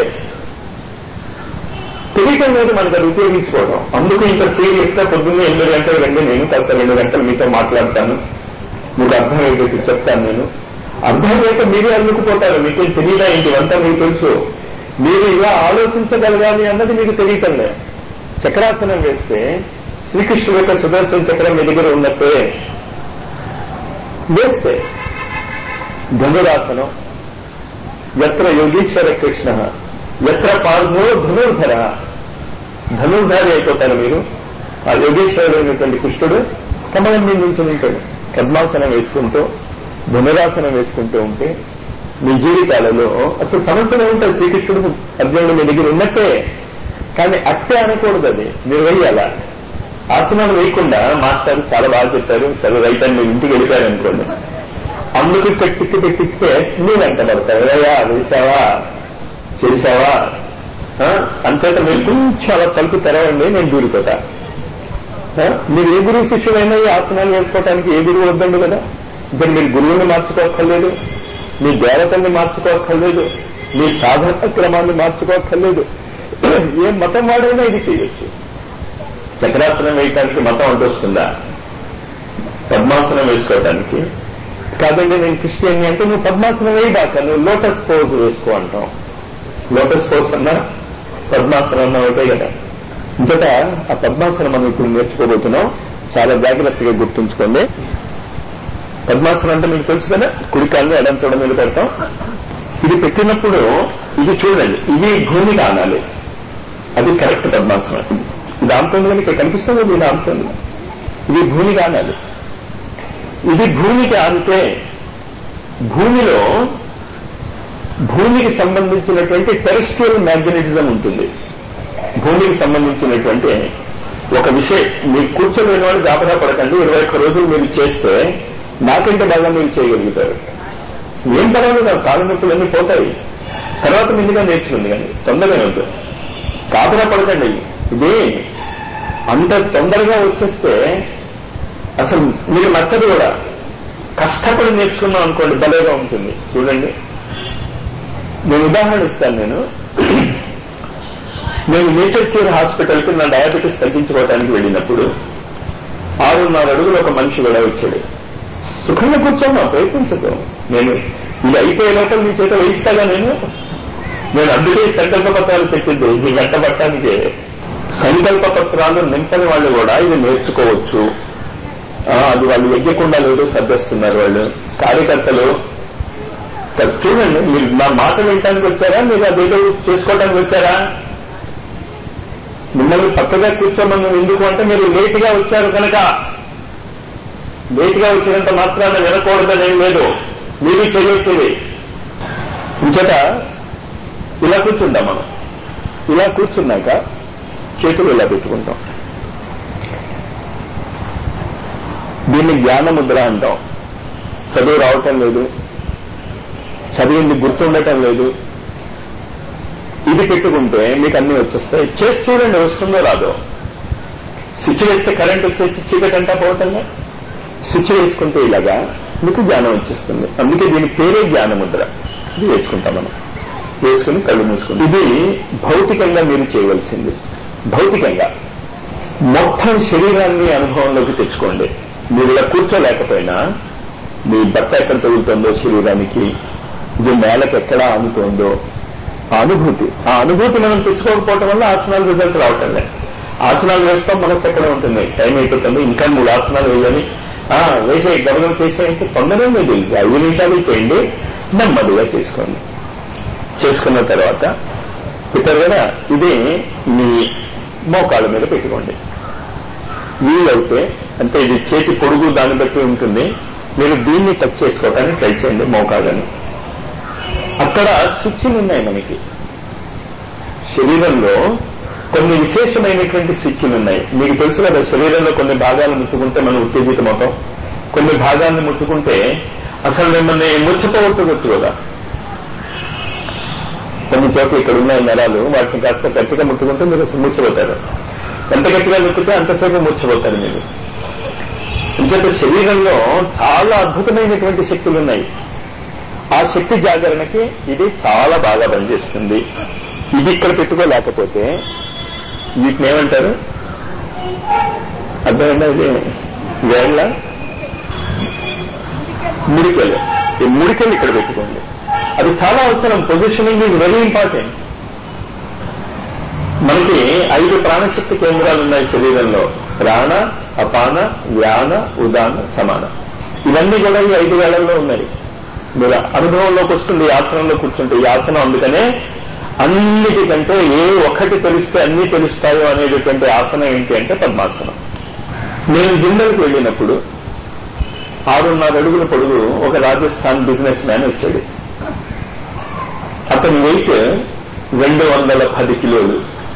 తెలియటం లేదు మనకు అది ఉపయోగించుకోవడం అందుకు ఇంత సీరియస్ గా పొద్దున్నే ఎనిమిది గంటలు రండి నేను కాస్త రెండు గంటలు మీతో మాట్లాడతాను మీకు అర్థమయ్యేటట్టు చెప్తాను నేను అర్థం లేక మీరే అల్లుకుపోతారు మీకేం తెలియదా ఏంటి అంతా మీకు తెలుసు మీరు ఇలా ఆలోచించగలగాలి అన్నది మీకు తెలియటం లేదు చక్రాసనం వేస్తే శ్రీకృష్ణుడు యొక్క సుదర్శన చక్రం మీ దగ్గర ఉన్నట్టే వేస్తే ధనురాసనం ఎత్ర యోగీశ్వర కృష్ణ ఎత్ర పాల్గో ధనుర్ధర ధనుర్ధారి అయిపోతారు మీరు ఆ యోగేశ్వరుడు అయినటువంటి కృష్ణుడు కమలం మీద నుంచి ఉంటాడు పద్మాసనం వేసుకుంటూ ధనురాసనం వేసుకుంటూ ఉంటే మీ జీవితాలలో అసలు సమస్యలు ఉంటాయి శ్రీకృష్ణుడు అర్జునుడు మీ దగ్గర ఉన్నట్టే కానీ అట్టే అనకూడదు అది మీరు వెయ్యాల ఆసనాలు వేయకుండా మాస్టర్ చాలా బాగా చెప్పారు సరే రైట్ అని మీరు ఇంటికి వెళ్ళిపోయారు అనుకోండి అందుకు ఇక్కడ టిక్కు పెట్టిస్తే నేను వెంట పడతారు అయ్యా వేసావా చేశావా అంచేత మీరు కొంచెం అలా తలుపు తెరవండి నేను దూరిపోతా మీరు ఏ గురువు శిష్యులైనా ఈ ఆసనాలు వేసుకోవడానికి ఏ గురువు వద్దండు కదా ఇప్పుడు మీరు గురువుని మార్చుకోక్కర్లేదు మీ దేవతల్ని మార్చుకోక్కర్లేదు మీ సాధన క్రమాన్ని మార్చుకోక్కర్లేదు ఏ మతం వాడైనా ఇది చేయొచ్చు చక్రాసనం వేయటానికి మతం అంటొస్తుందా పద్మాసనం వేసుకోవటానికి కాదండి నేను క్రిస్టియన్ అంటే నువ్వు పద్మాసనం వేయడాక నువ్వు లోటస్ పోజ్ వేసుకో అంటాం లోటస్ పోజ్ అన్నా పద్మాసనం ఒకటే కదా ఇంతట ఆ పద్మాసనం మనం ఇప్పుడు నేర్చుకోబోతున్నాం చాలా జాగ్రత్తగా గుర్తుంచుకోండి పద్మాసనం అంటే మీకు తెలుసు కదా కుడికాళ్ళు ఎడం తోడ మీద పెడతాం ఇది పెట్టినప్పుడు ఇది చూడండి ఇది భూమికి ఆనాలి అది కరెక్ట్ పద్మాసనం ఇది ఆముతుంది కానీ ఇక్కడ కనిపిస్తుంది ఇది ఆముతుంది ఇది భూమికి ఆనాలి ఇది భూమికి ఆనితే భూమిలో భూమికి సంబంధించినటువంటి టెరెస్ట్రియల్ మ్యాగ్నెటిజం ఉంటుంది భూమికి సంబంధించినటువంటి ఒక విషయం మీరు కూర్చోలేని వాళ్ళు గాబరా పడకండి ఇరవై ఒక్క రోజులు మీరు చేస్తే నాకంటే బాగా మీరు చేయగలుగుతారు ఏం పర్వాలేదు ఆ కాళ్ళ నొప్పులు అన్నీ పోతాయి తర్వాత ముందుగా నేర్చుకుంది కానీ తొందరగా ఉంటుంది గాబరా పడకండి ఇది అంత తొందరగా వచ్చేస్తే అసలు మీకు నచ్చదు కూడా కష్టపడి నేర్చుకున్నాం అనుకోండి భలేగా ఉంటుంది చూడండి నేను ఉదాహరణ ఇస్తాను నేను నేను నేచర్ క్యూర్ హాస్పిటల్కి నా డయాబెటీస్ తగ్గించుకోవడానికి వెళ్ళినప్పుడు ఆరున్నర అడుగులు ఒక మనిషి కూడా వచ్చాడు సుఖంగా కూర్చోమా ప్రయత్నించదు నేను ఇది అయిపోయే లోపల మీ చేత వేయిస్తాగా నేను నేను అందుకే సంకల్ప పత్రాలు పెట్టింది మీ వెంట పట్టడానికి సంకల్ప పత్రాలు నింపని వాళ్ళు కూడా ఇది నేర్చుకోవచ్చు అది వాళ్ళు వెయ్యకుండా లేదు సర్దేస్తున్నారు వాళ్ళు కార్యకర్తలు చూడండి మీరు నా మాట వినటానికి వచ్చారా మీరు అదేదో చేసుకోవడానికి వచ్చారా మిమ్మల్ని పక్కగా కూర్చోమని ఎందుకు అంటే మీరు లేటుగా వచ్చారు కనుక లేటుగా వచ్చినంత మాత్రాన వినకూడదని ఏం లేదు మీరు చేయొచ్చేది ఇంచట ఇలా కూర్చుంటాం మనం ఇలా కూర్చున్నాక చేతులు ఇలా పెట్టుకుంటాం దీన్ని జ్ఞానముద్ర అంటాం చదువు రావటం లేదు చదివింది గుర్తుండటం లేదు ఇది పెట్టుకుంటే మీకు అన్ని వచ్చేస్తాయి చేసి చూడండి వస్తుందో రాదో స్విచ్ వేస్తే కరెంట్ వచ్చేసి చీకటంటా పోవటంగా స్విచ్ వేసుకుంటే ఇలాగా మీకు జ్ఞానం వచ్చేస్తుంది అందుకే దీని పేరే జ్ఞానముద్ర ఇది వేసుకుంటాం మనం వేసుకుని కళ్ళు మూసుకుంటాం ఇది భౌతికంగా మీరు చేయవలసింది భౌతికంగా మొత్తం శరీరాన్ని అనుభవంలోకి తెచ్చుకోండి మీరు ఇలా కూర్చోలేకపోయినా మీ బట్ట ఎక్కడ తగులుతుందో శరీరానికి ఇది నేలకు ఎక్కడ ఆనుతోందో ఆ అనుభూతి ఆ అనుభూతి మనం తెచ్చుకోకపోవటం వల్ల ఆసనాలు రిజల్ట్ రావటం లేదు ఆసనాలు వేస్తాం మనసు ఎక్కడ ఉంటుంది టైం అయిపోతుంది ఇంకా మూడు ఆసనాలు వేయాలి వేసే గమనం చేసేందుకు తొందరగా లేదు ఐదు నిమిషాలు చేయండి నెమ్మదిగా చేసుకోండి చేసుకున్న తర్వాత పెట్టారు కదా ఇది మీ మోకాళ్ళ మీద పెట్టుకోండి వీలైతే అంటే ఇది చేతి పొడుగు దాన్ని బట్టి ఉంటుంది మీరు దీన్ని టచ్ చేసుకోవడానికి ట్రై చేయండి మోకాళ్ళని అక్కడ స్విచ్లు ఉన్నాయి మనకి శరీరంలో కొన్ని విశేషమైనటువంటి స్విచ్లు ఉన్నాయి మీకు తెలుసు కదా శరీరంలో కొన్ని భాగాలు ముట్టుకుంటే మనం ఉత్తేజితమవుతాం కొన్ని భాగాలను ముట్టుకుంటే అసలు మిమ్మల్ని ముచ్చిపోగొట్టవచ్చు కదా కొన్ని చోట్ల ఇక్కడ ఉన్నాయి నరాలు వాటిని కాస్త గట్టిగా ముట్టుకుంటే మీరు అసలు ముచ్చిపోతారు ఎంత గట్టిగా ముట్టుకుంటే అంతసేపు ముచ్చిపోతారు మీరు ఇంచేత శరీరంలో చాలా అద్భుతమైనటువంటి శక్తులు ఉన్నాయి ఆ శక్తి జాగరణకి ఇది చాలా బాగా పనిచేస్తుంది ఇది ఇక్కడ పెట్టుకోలేకపోతే వీటిని ఏమంటారు అర్థమైందా ఇది వేళ్ళ ముడికెలు ఈ ముడికెలు ఇక్కడ పెట్టుకోండి అది చాలా అవసరం పొజిషనింగ్ ఈజ్ వెరీ ఇంపార్టెంట్ మనకి ఐదు ప్రాణశక్తి కేంద్రాలు ఉన్నాయి శరీరంలో ప్రాణ అపాన వ్యాన ఉదాన సమాన ఇవన్నీ కూడా ఈ ఐదు వేళల్లో ఉన్నాయి మీరు అనుభవంలోకి వస్తుంది ఈ ఆసనంలో కూర్చుంటే ఈ ఆసనం అందుకనే అన్నిటికంటే ఏ ఒక్కటి తెలిస్తే అన్ని తెలుస్తాయో అనేటటువంటి ఆసనం ఏంటి అంటే పద్మాసనం నేను జిందల్కి వెళ్ళినప్పుడు ఆరున్నర అడుగుల పొడుగు ఒక రాజస్థాన్ బిజినెస్ మ్యాన్ వచ్చాడు అతని వెయిట్ రెండు వందల పది కిలోలు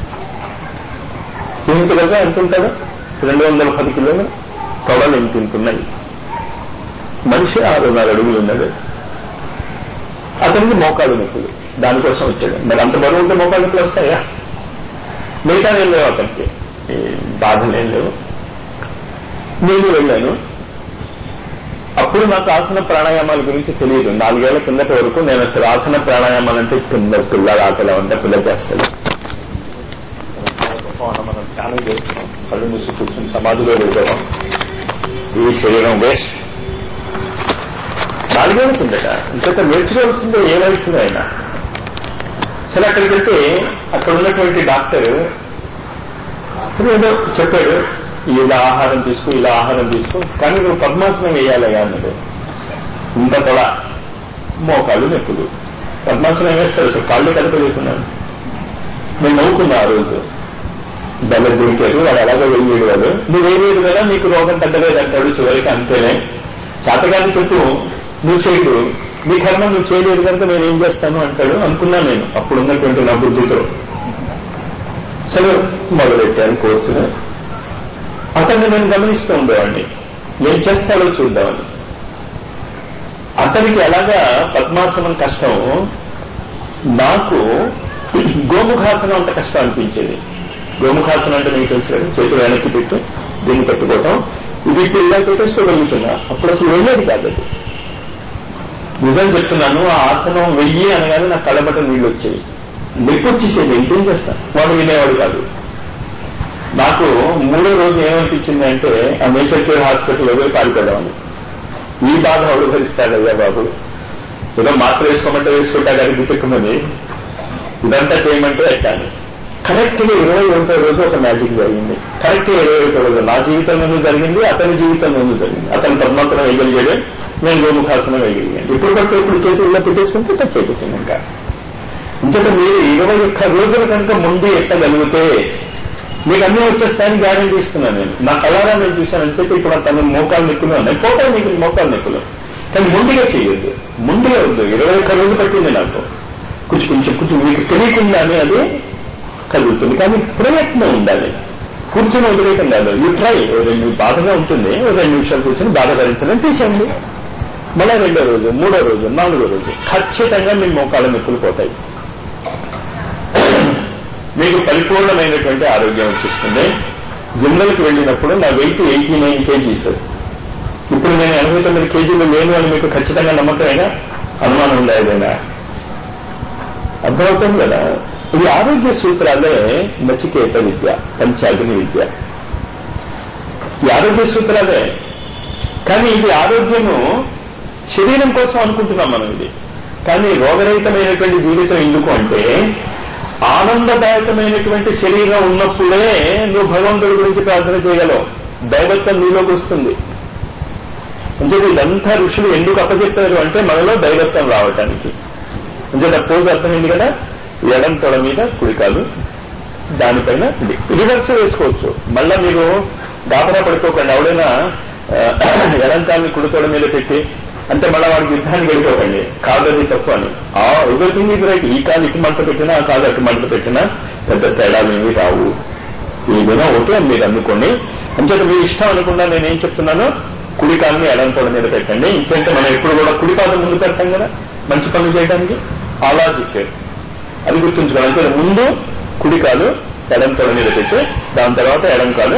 ఊహించగలగా ఎంత ఉంటాడు రెండు వందల పది కిలోలు తొడలు ఎంత తింటున్నాయి మనిషి ఆరున్నర అడుగులు ఉన్నాడు అతనికి మోకాలు నొప్పులు దానికోసం వచ్చాడు మరి అంత బరువు ఉంటే మోకాలు నొప్పులు వస్తాయా మిగతా ఏం లేవు అతనికి బాధలు ఏం లేవు నేను వెళ్ళాను అప్పుడు నాకు ఆసన ప్రాణాయామాల గురించి తెలియదు నాలుగేళ్ల కిందటి వరకు నేను అసలు ఆసన ప్రాణాయామాలు అంటే కింద పిల్లల ఆటలు ఉంటే పిల్ల చేస్తాడు మనం ధ్యానం చేస్తున్నాం కళ్ళు మూసి కూర్చుని సమాధిలో వెళ్ళాం ఈ శరీరం వేస్ట్ నాలుగేళ్ల కిందట ఇంకొక నేర్చుకోవాల్సిందే ఏ వయసులో అయినా సరే అక్కడికి వెళ్తే అక్కడ ఉన్నటువంటి డాక్టర్ అసలు ఏదో చెప్పాడు ఇలా ఆహారం తీసుకో ఇలా ఆహారం తీసుకో కానీ నువ్వు పద్మాసనం వేయాలయ్యా అన్నాడు ఇంత తొడ మోకాళ్ళు నొప్పులు పద్మాసనం వేస్తాడు అసలు కాళ్ళు కలపలేకున్నాను నేను నవ్వుకున్నా ఆ రోజు బల్ల దొరికాడు వాడు అలాగే వెళ్ళేడు వాడు నువ్వు వేయలేదు కదా నీకు రోగం తగ్గలేదు అంటాడు చివరికి అంతేనే చేతగాని చెప్పు నువ్వు చేయడు నీ కర్మ నువ్వు చేయలేదు కనుక నేను ఏం చేస్తాను అంటాడు అనుకున్నాను నేను అప్పుడున్నటువంటి నా బుద్ధితో సరే మొదలెట్టాను కోర్సును అతన్ని నేను గమనిస్తూ ఉండేవాడిని ఏం చేస్తాడో చూద్దామని అతనికి ఎలాగా పద్మాసనం కష్టం నాకు గోముఖాసనం అంత కష్టం అనిపించేది గోముఖాసనం అంటే మీకు తెలుసు కదా చేతులు వెనక్కి పెట్టు దీన్ని పెట్టుకోవటం ఇది ఇలా పెట్టేసుకోగలుగుతున్నా అప్పుడు అసలు వెళ్ళేది కాదు అది నిజం చెప్తున్నాను ఆ ఆసనం వెయ్యి అనగానే నాకు కళ్ళబట్ట నీళ్ళు వచ్చాయి నొప్పి వచ్చేసేది ఇంకేం చేస్తా వాడు వినేవాడు కాదు నాకు మూడో రోజు ఏమనిపించింది అంటే ఆ నేచర్ కేర్ హాస్పిటల్లో పోయి పారిపోదామని ఈ బాధ ఎవడు భరిస్తాడయ్యా బాబు ఏదో మాత్ర వేసుకోమంటే వేసుకుంటాడు అది గుర్తుకున్నది ఇదంతా చేయమంటే ఎక్కాను కరెక్ట్ గా ఇరవై ఒకటో రోజు ఒక మ్యాజిక్ జరిగింది కరెక్ట్ గా ఇరవై ఒకటో రోజు నా జీవితంలోనూ జరిగింది అతని జీవితంలోనూ జరిగింది అతను పద్మాసనం వేయగలిగాడు నేను గోముఖాసనం వేయగలిగాను ఇప్పుడు పడితే ఇప్పుడు చేతుల్లో పెట్టేసుకుంటే తప్పు అయిపోతుంది ఇంకా ఇంతట మీరు ఇరవై ఒక్క రోజుల కనుక ముందు ఎట్టగలిగితే మీకు అన్నీ వచ్చేస్తాయని గ్యారంటీ ఇస్తున్నాను నేను నా కళారా నేను చూశాను అని చెప్పి ఇప్పుడు తన మోకాలు నొప్పులు ఉన్నాయి పోతాయి మీకు మోకాలు నొప్పులు కానీ ముందుగా చేయొద్దు ముందుగా వద్దు ఇరవై ఒక్క రోజు పట్టింది నాకు కొంచెం కొంచెం కొంచెం మీకు తెలియకుండానే అది కలుగుతుంది కానీ ప్రయత్నం ఉండాలి కూర్చొని వదిలేయటం కాదు యూ ట్రై రెండు బాధగా ఉంటుంది ఓ రెండు నిమిషాలు కూర్చొని బాధ భరించడం తీసేయండి మళ్ళీ రెండో రోజు మూడో రోజు నాలుగో రోజు ఖచ్చితంగా మీ మోకాళ్ళ నొప్పులు పోతాయి మీకు పరిపూర్ణమైనటువంటి ఆరోగ్యం వచ్చేస్తుంది జిమ్లకు వెళ్ళినప్పుడు నా వెయిట్ ఎయిటీ నైన్ కేజీస్ ఇప్పుడు నేను ఎనభై తొమ్మిది కేజీలు లేను అని మీకు ఖచ్చితంగా నమ్మకమేనా అనుమానం ఉందా ఏదైనా అర్థమవుతుంది కదా ఇది ఆరోగ్య సూత్రాలే నచికేత విద్య పంచాగ్ని విద్య ఈ ఆరోగ్య సూత్రాలే కానీ ఇది ఆరోగ్యము శరీరం కోసం అనుకుంటున్నాం మనం ఇది కానీ రోగరహితమైనటువంటి జీవితం ఎందుకు అంటే ఆనందదాయకమైనటువంటి శరీరం ఉన్నప్పుడే నువ్వు భగవంతుడి గురించి ప్రార్థన చేయగలవు దైవత్వం నీలోకి వస్తుంది అంటే ఇదంతా ఋషులు ఎందుకు అప్పచెప్పారు అంటే మనలో దైవత్వం రావటానికి అంటే పోజ్ అర్థమైంది కదా ఎడం తొడ మీద కుడికాలు దానిపైన రివర్స్ వేసుకోవచ్చు మళ్ళా మీరు గాబరా పడుకోకండి ఎవడైనా ఎడంకాల్ని కుడితోడ మీద పెట్టి అంటే మళ్ళీ వాడికి యుద్ధానికి వెళ్ళిపోకండి కాదది తప్పు అని ఆ ఎవ్రీథింగ్ ఈజ్ రైట్ ఈ కాలు ఇటు మంట పెట్టినా ఆ కాలు అటు మంట పెట్టినా పెద్ద తేడాలు ఏమి రావు ఏదైనా ఓకే అని మీరు అనుకోండి అంచేత మీ ఇష్టం అనుకుండా నేనేం చెప్తున్నాను కుడి కాలుని ఎడం తోడ మీద పెట్టండి ఇంకంటే మనం ఎప్పుడు కూడా కుడి పాదం ముందు పెడతాం కదా మంచి పనులు చేయడానికి అలా చెప్పారు అది గుర్తుంచుకోవాలి అంటే ముందు కుడి కాలు ఎడం తొడ మీద పెట్టి దాని తర్వాత ఎడం కాలు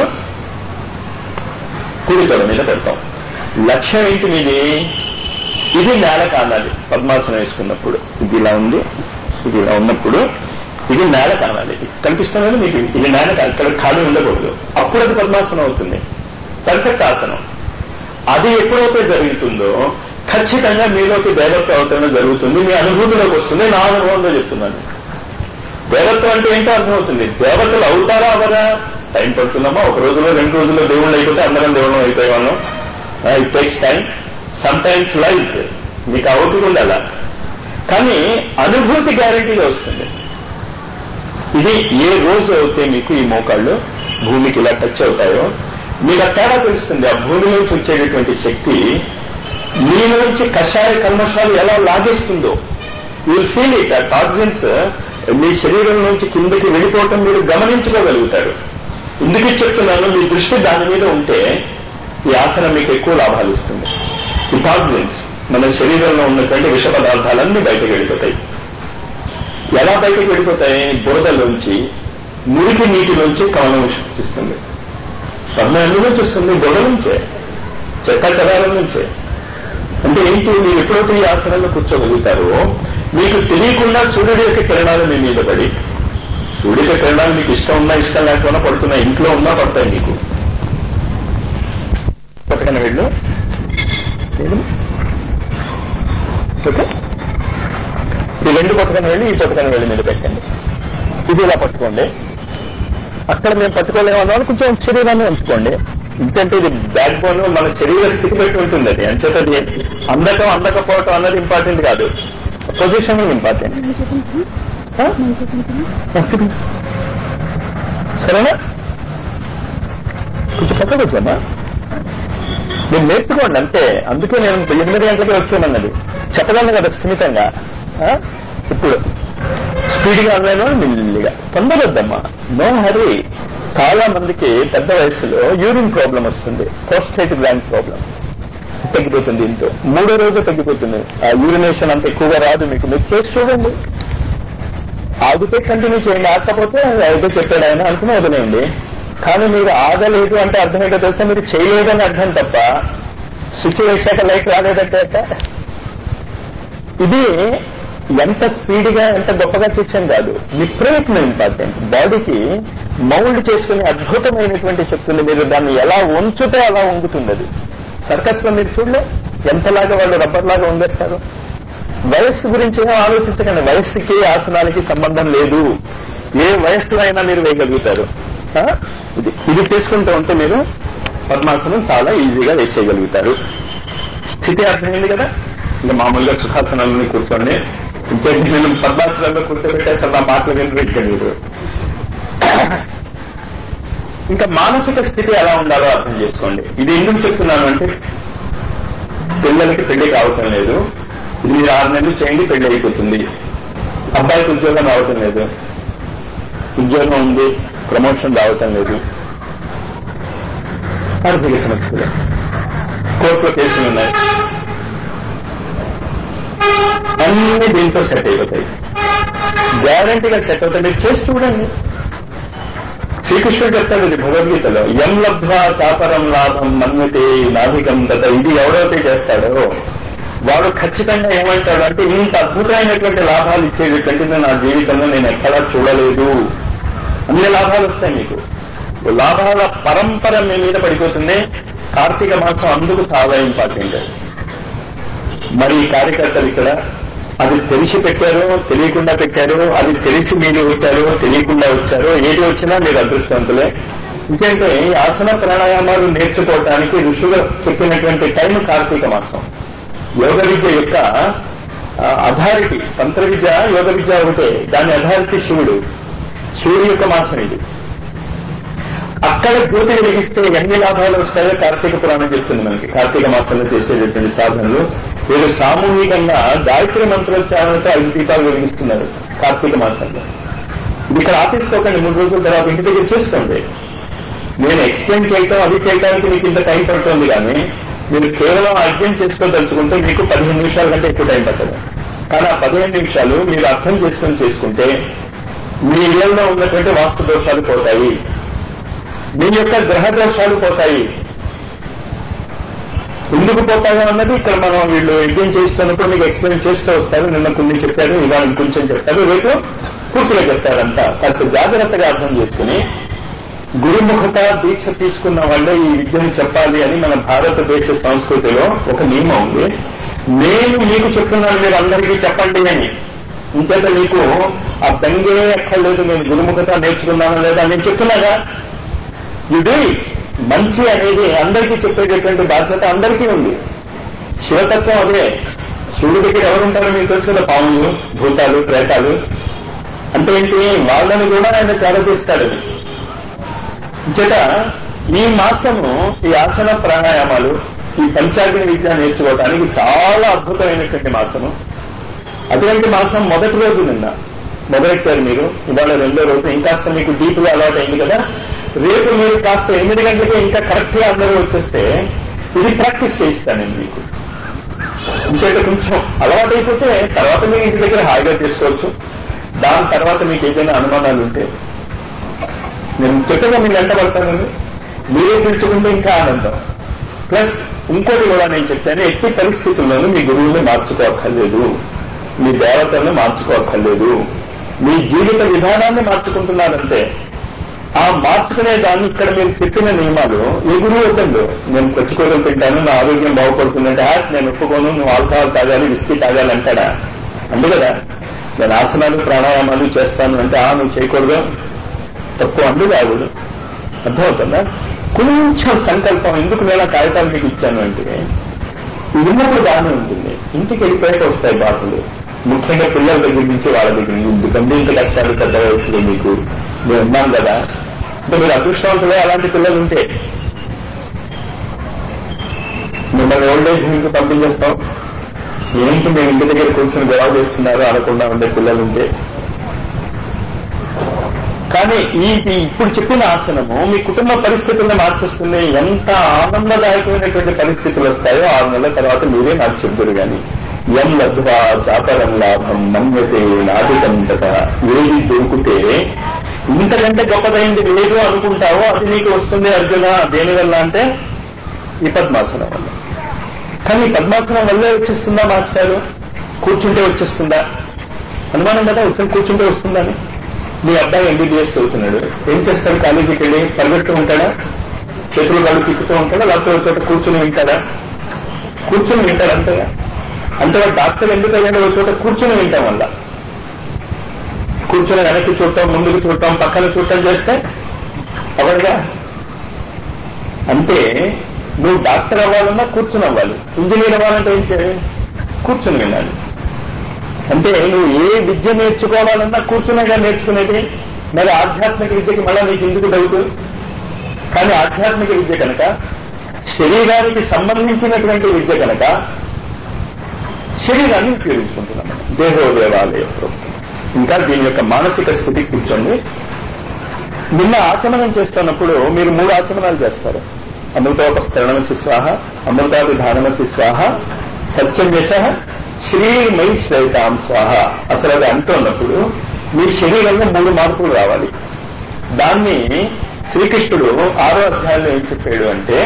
కుడి తొడ మీద పెడతాం లక్ష్యం ఏంటి మీది ఇది నేల కానాలి పద్మాసనం వేసుకున్నప్పుడు ఇది ఇలా ఉంది ఇది ఇలా ఉన్నప్పుడు ఇది నేల కానాలి కనిపిస్తున్నది మీకు ఇది నేల కాదు ఇక్కడ ఖాళీ ఉండకూడదు అప్పుడు అది పద్మాసనం అవుతుంది పర్ఫెక్ట్ ఆసనం అది ఎప్పుడైతే జరుగుతుందో ఖచ్చితంగా మీలోకి దేవత్వ అవతరణ జరుగుతుంది మీ అనుభూతిలోకి వస్తుంది నా అనుభవంలో చెప్తున్నాను దేవత్వం అంటే ఏంటో అర్థమవుతుంది దేవతలు అవుతారా అవరా టైం పడుతుందమ్మా ఒక రోజులో రెండు రోజుల్లో దేవుళ్ళు అయిపోతే అందరం దేవుళ్ళు అయిపోయే వాళ్ళం it takes time some times life మీకు అవుతూ ఉండాలా కానీ అనుభూతి గ్యారంటీగా వస్తుంది ఇది ఏ రోజు అయితే మీకు ఈ మోకాళ్ళు భూమికి ఇలా టచ్ అవుతాయో మీకు ఆ తేడా తెలుస్తుంది ఆ భూమి నుంచి వచ్చేటటువంటి శక్తి మీ నుంచి కషాయ కల్మషాలు ఎలా లాగేస్తుందో విల్ ఫీల్ ఇట్ ఆ టాక్సిన్స్ మీ శరీరం నుంచి కిందకి వెళ్ళిపోవటం మీరు గమనించుకోగలుగుతారు ఎందుకు చెప్తున్నాను మీ దృష్టి దాని మీద ఉంటే ఈ ఆసనం మీకు ఎక్కువ లాభాలు ఇస్తుంది ఈ టాక్సిన్స్ మన శరీరంలో ఉన్నటువంటి విష పదార్థాలన్నీ బయటకు వెళ్ళిపోతాయి ఎలా బయటకు వెళ్ళిపోతాయి బురదలోంచి మురికి నీటిలోంచి కవనం సృష్టిస్తుంది పద్మ ఎన్ని నుంచి వస్తుంది బురద నుంచే చెత్త చెదారం నుంచే అంటే ఏంటి మీరు ఎప్పుడైతే ఈ ఆసనంలో కూర్చోగలుగుతారో మీకు తెలియకుండా సూర్యుడి యొక్క కిరణాలు మీ మీద పడి సూర్యుడి యొక్క కిరణాలు మీకు ఇష్టం ఉన్నా ఇష్టం లేకపోయినా పడుతున్నాయి ఇంట్లో ఉన్నా పడతాయి మీకు పక్కన వెళ్ళు ఓకే ఈ రెండు పట్టుకొని వెళ్ళి ఈ పట్టుకొని వెళ్ళి మీద పెట్టండి ఇది ఇలా పట్టుకోండి అక్కడ మేము పట్టుకోలేము అన్న వాళ్ళు కొంచెం శరీరాన్ని ఉంచుకోండి ఎందుకంటే ఇది బ్యాక్ బోన్ మన శరీర స్థితి పెట్టి ఉంటుంది అది అంచేతది అందకం అందకపోవటం అన్నది ఇంపార్టెంట్ కాదు పొజిషన్ ఇంపార్టెంట్ సరేనా కొంచెం పక్కకు వచ్చామా మీరు నేర్చుకోండి అంతే అందుకే నేను ఎనిమిది గంటలకి వచ్చానన్నది చెప్పగలను కదా స్థిమితంగా ఆ? ఇప్పుడు స్పీడ్గా అన్నాను మెల్లిగా తొందరొద్దమ్మా నో హరీ చాలా మందికి పెద్ద వయసులో యూరిన్ ప్రాబ్లం వస్తుంది కోస్టేట్ గ్లాండ్ ప్రాబ్లం తగ్గిపోతుంది దీంతో మూడో రోజు తగ్గిపోతుంది ఆ యూరినేషన్ అంత ఎక్కువగా రాదు మీకు మీరు చేసి చూడండి ఆగితే కంటిన్యూ చేయండి ఆగకపోతే అయితే చెప్పాడు ఆయన అనుకుని వదిలేయండి కానీ మీరు ఆగలేదు అంటే అర్థం ఏంటో తెలుసా మీరు చేయలేదని అర్థం తప్ప స్విచ్ వేసాక లైట్ రాలేదంటే ఎట్ట? ఇది ఎంత స్పీడ్గా ఎంత గొప్పగా చేశాం కాదు మీ ప్రయత్నం ఇంపార్టెంట్ బాడీకి మౌల్డ్ చేసుకునే అద్భుతమైనటువంటి శక్తి ఉంది మీరు దాన్ని ఎలా ఉంచుతే అలా ఉంగుతుంది అది సర్కస్ లో మీరు చూడలే ఎంతలాగా వాళ్ళు రబ్బర్ లాగా ఉందేస్తారు వయస్సు గురించి ఏం ఆలోచించకండి వయస్సుకి ఆసనాలకి సంబంధం లేదు ఏ వయస్సులో అయినా మీరు వేయగలుగుతారు ఆ? ఇది ఇది చేసుకుంటూ ఉంటే మీరు పద్మాసనం చాలా ఈజీగా వేసేయగలుగుతారు స్థితి అర్థమైంది కదా ఇంకా మామూలుగా సుఖాసనాలని కూర్చోండి ఇంకేంటి నేను పద్మాసనంలో కూర్చోబెట్టేసాను నా మాటలు వినరు ఇంకా మీరు ఇంకా మానసిక స్థితి ఎలా ఉండాలో అర్థం చేసుకోండి ఇది ఎందుకు చెప్తున్నాను అంటే పిల్లలకి పెళ్లి కావటం లేదు ఇది మీరు ఆరు నెలలు చేయండి పెళ్లి అయిపోతుంది అబ్బాయికి ఉద్యోగం రావటం లేదు ఉద్యోగం ఉంది ప్రమోషన్ రావటం లేదు ఆర్థిక సమస్యలు కోర్టులో కేసులు ఉన్నాయి అన్ని దీంతో సెట్ అయిపోతాయి గ్యారంటీగా సెట్ అవుతాయి మీరు చేసి చూడండి శ్రీకృష్ణుడు చెప్తాడు ఇది భగవద్గీతలో ఎం లబ్ధ్వా చాపరం లాభం మన్యతే నాభికం దత ఇది ఎవడైతే చేస్తాడో వాడు ఖచ్చితంగా ఏమంటాడు అంటే ఇంత అద్భుతమైనటువంటి లాభాలు ఇచ్చేటటువంటిది నా జీవితంలో నేను ఎక్కడా చూడలేదు అన్ని లాభాలు వస్తాయి మీకు లాభాల పరంపర మీ మీద పడిపోతుంది కార్తీక మాసం అందుకు చాలా ఇంపార్టెంట్ మరి ఈ కార్యకర్తలు ఇక్కడ అది తెలిసి పెట్టారో తెలియకుండా పెట్టారో అది తెలిసి మీరు వచ్చారో తెలియకుండా వచ్చారో ఏది వచ్చినా మీరు అదృష్టవంతులే ఇంకేంటే ఈ ఆసన ప్రాణాయామాలు నేర్చుకోవటానికి ఋషులు చెప్పినటువంటి టైం కార్తీక మాసం యోగ విద్య యొక్క అథారిటీ తంత్ర విద్య యోగ విద్య ఒకటే దాని అథారిటీ శివుడు శివుడి యొక్క మాసం ఇది అక్కడ జ్యోతి వెలిగిస్తే ఎన్ని లాభాలు వస్తాయో కార్తీక పురాణం చెప్తుంది మనకి కార్తీక మాసంలో చేసేటటువంటి సాధనలు వీళ్ళు సామూహికంగా గాయత్రి మంత్రోచ్చారణతో ఐదు దీపాలు వెలిగిస్తున్నారు కార్తీక మాసంలో ఇది ఇక్కడ ఆపేసుకోకండి మూడు రోజుల తర్వాత ఇంటి దగ్గర చేసుకోండి నేను ఎక్స్ప్లెయిన్ చేయటం అది చేయడానికి మీకు ఇంత టైం పడుతుంది కానీ మీరు కేవలం అర్థం చేసుకోదలుచుకుంటే మీకు పదిహేను నిమిషాల కంటే ఎక్కువ టైం పట్టదు కానీ ఆ పదిహేను నిమిషాలు మీరు అర్థం చేసుకొని చేసుకుంటే మీ ఇళ్లలో ఉన్నటువంటి వాస్తు దోషాలు పోతాయి మీ యొక్క గ్రహ దోషాలు పోతాయి ఎందుకు పోతాయో అన్నది ఇక్కడ మనం వీళ్ళు యజ్ఞం చేస్తున్నప్పుడు మీకు ఎక్స్ప్లెయిన్ చేస్తూ వస్తారు నిన్న కొన్ని చెప్పారు ఇవాళ ఇంకొంచెం చెప్తారు రేపు పూర్తిగా చెప్తారంతా కాస్త జాగ్రత్తగా అర్థం చేసుకుని గురుముఖత దీక్ష తీసుకున్న వాళ్ళే ఈ విద్యను చెప్పాలి అని మన భారతదేశ సంస్కృతిలో ఒక నియమం ఉంది నేను మీకు చెప్తున్నాను మీరు అందరికీ చెప్పండి అని ఇంచేత మీకు ఆ బెంగే అక్కర్లేదు నేను గురుముఖత నేర్చుకున్నాను లేదా నేను చెప్తున్నాగా యు డూ ఇట్ మంచి అనేది అందరికీ చెప్పేటటువంటి బాధ్యత అందరికీ ఉంది శివతత్వం అదే శివుడి దగ్గర ఎవరుంటారో మీకు తెలుసు కదా పాములు భూతాలు ప్రేతాలు అంటే ఏంటి వాళ్ళని కూడా ఆయన చేరదీస్తాడు చేత ఈ మాసము ఈ ఆసన ప్రాణాయామాలు ఈ పంచాగ్ని విద్య నేర్చుకోవడానికి చాలా అద్భుతమైనటువంటి మాసము అటువంటి మాసం మొదటి రోజు నిన్న మొదలెట్టారు మీరు ఇవాళ రెండో రోజు ఇంకాస్త మీకు డీప్ గా అలవాటు అయింది కదా రేపు మీరు కాస్త ఎనిమిది గంటలకి ఇంకా కరెక్ట్ గా అందరూ వచ్చేస్తే ఇది ప్రాక్టీస్ చేయిస్తాను నేను మీకు ఇంకేట కొంచెం అలవాటు అయిపోతే తర్వాత మీరు ఇంటి దగ్గర హాయిగా చేసుకోవచ్చు దాని తర్వాత మీకు ఏదైనా అనుమానాలు ఉంటే నేను చెట్టుగా మీరు వెంట పడతానండి మీరే పిలుచుకుంటే ఇంకా ఆనందం ప్లస్ ఇంకోటి కూడా నేను చెప్తాను ఎట్టి పరిస్థితుల్లోనూ మీ గురువుని మార్చుకోక్కర్లేదు మీ దేవతలను మార్చుకోక్కర్లేదు మీ జీవిత విధానాన్ని మార్చుకుంటున్నారంటే ఆ మార్చుకునే దాన్ని ఇక్కడ మీరు చెప్పిన నియమాలు ఏ గురువు వద్దండు నేను కొచ్చుకోవడం తింటాను నా ఆరోగ్యం బాగుపడుతుందంటే "ఆ, నేను ఒప్పుకోను నువ్వు ఆల్కహాల్ తాగాలి విస్కీ తాగాలి అంటాడా అందు కదా నేను ఆసనాలు ప్రాణాయామాలు చేస్తాను అంటే ఆ నువ్వు చేయకూడదు తప్పు అందు రాకూడదు అర్థమవుతుందా కొంచెం సంకల్పం ఎందుకు నేను ఆ కాగితాలు మీకు ఇచ్చాను అంటే విన్నప్పుడు బాగానే ఉంటుంది ఇంటికి వెళ్ళిపోయాక వస్తాయి బాధలు ముఖ్యంగా పిల్లల దగ్గర నుంచి వాళ్ళ దగ్గర నుంచి ఎందుకంటే ఇంత కష్టాలు పెద్ద వయసులో మీకు మేము ఉన్నాం కదా అంటే మీరు అదృష్టవంతులే అలాంటి పిల్లలు ఉంటే మిమ్మల్ని ఓల్డ్ ఏజ్ మీకు పంపించేస్తాం ఏంటి మేము ఇంటి దగ్గర కూర్చొని గొడవ చేస్తున్నారు అనకుండా ఉండే పిల్లలు ఉంటే కానీ ఈ ఈ ఇప్పుడు చెప్పిన ఆసనము మీ కుటుంబ పరిస్థితులను మార్చేస్తుంది ఎంత ఆనందదాయకమైనటువంటి పరిస్థితులు వస్తాయో ఆరు నెలల తర్వాత మీరే నాకు చెబుతారు కానీ ఎం లబ్ధ్వా చాపరం లాభం మన్యతే నాటికంతట ఏది దొరికితే ఇంతకంటే గొప్పదైంది లేదు అనుకుంటావో అది నీకు వస్తుంది అర్జున దేనివల్ల అంటే ఈ పద్మాసనం వల్ల కానీ ఈ పద్మాసనం వల్లే వచ్చేస్తుందా మాస్టారు కూర్చుంటే వచ్చేస్తుందా అనుమానం కదా ఉత్తరం కూర్చుంటే వస్తుందని మీ అబ్బాయి ఎంబీబీఎస్ చదువుతున్నాడు ఏం చేస్తాడు కాలేజీకి వెళ్ళి పరిగెడుతూ ఉంటాడా చేతులు కాళ్ళు తిప్పుతూ ఉంటాడా లేకపోతే ఒక చోట కూర్చుని వింటాడా కూర్చుని వింటాడు అంతగా అంతగా డాక్టర్ ఎందుకు అయ్యాడు ఒక చోట కూర్చుని వింటాం వల్ల కూర్చుని వెనక్కి చూడటం ముందుకు చూడటం పక్కన చూడటం చేస్తే అవడుగా అంటే నువ్వు డాక్టర్ అవ్వాలన్నా కూర్చుని అవ్వాలి ఇంజనీర్ అవ్వాలంటే ఏం చేయాలి కూర్చుని వినాలి అంటే నువ్వు ఏ విద్య నేర్చుకోవాలన్నా కూర్చునేగా నేర్చుకునేది మరి ఆధ్యాత్మిక విద్యకి మళ్ళా నీకు ఎందుకు డౌట్ కానీ ఆధ్యాత్మిక విద్య కనుక శరీరానికి సంబంధించినటువంటి విద్య కనుక శరీరాన్ని ఉపయోగించుకుంటున్నాం మనం దేహో దేవాలయ ఇంకా దీని యొక్క మానసిక స్థితి కూర్చోండి నిన్న ఆచమనం చేస్తున్నప్పుడు మీరు మూడు ఆచమనాలు చేస్తారు అమృతోపస్తరణమసి స్వాహ అమృతాభిధానమసి స్వాహ సత్యం యశ శ్రీమై శ్రైతాం స్వాహ అసలు అది అంటున్నప్పుడు మీ శరీరంలో మూడు మార్పులు రావాలి దాన్ని శ్రీకృష్ణుడు ఆరో అధ్యాయంలో ఏం చెప్పాడు అంటే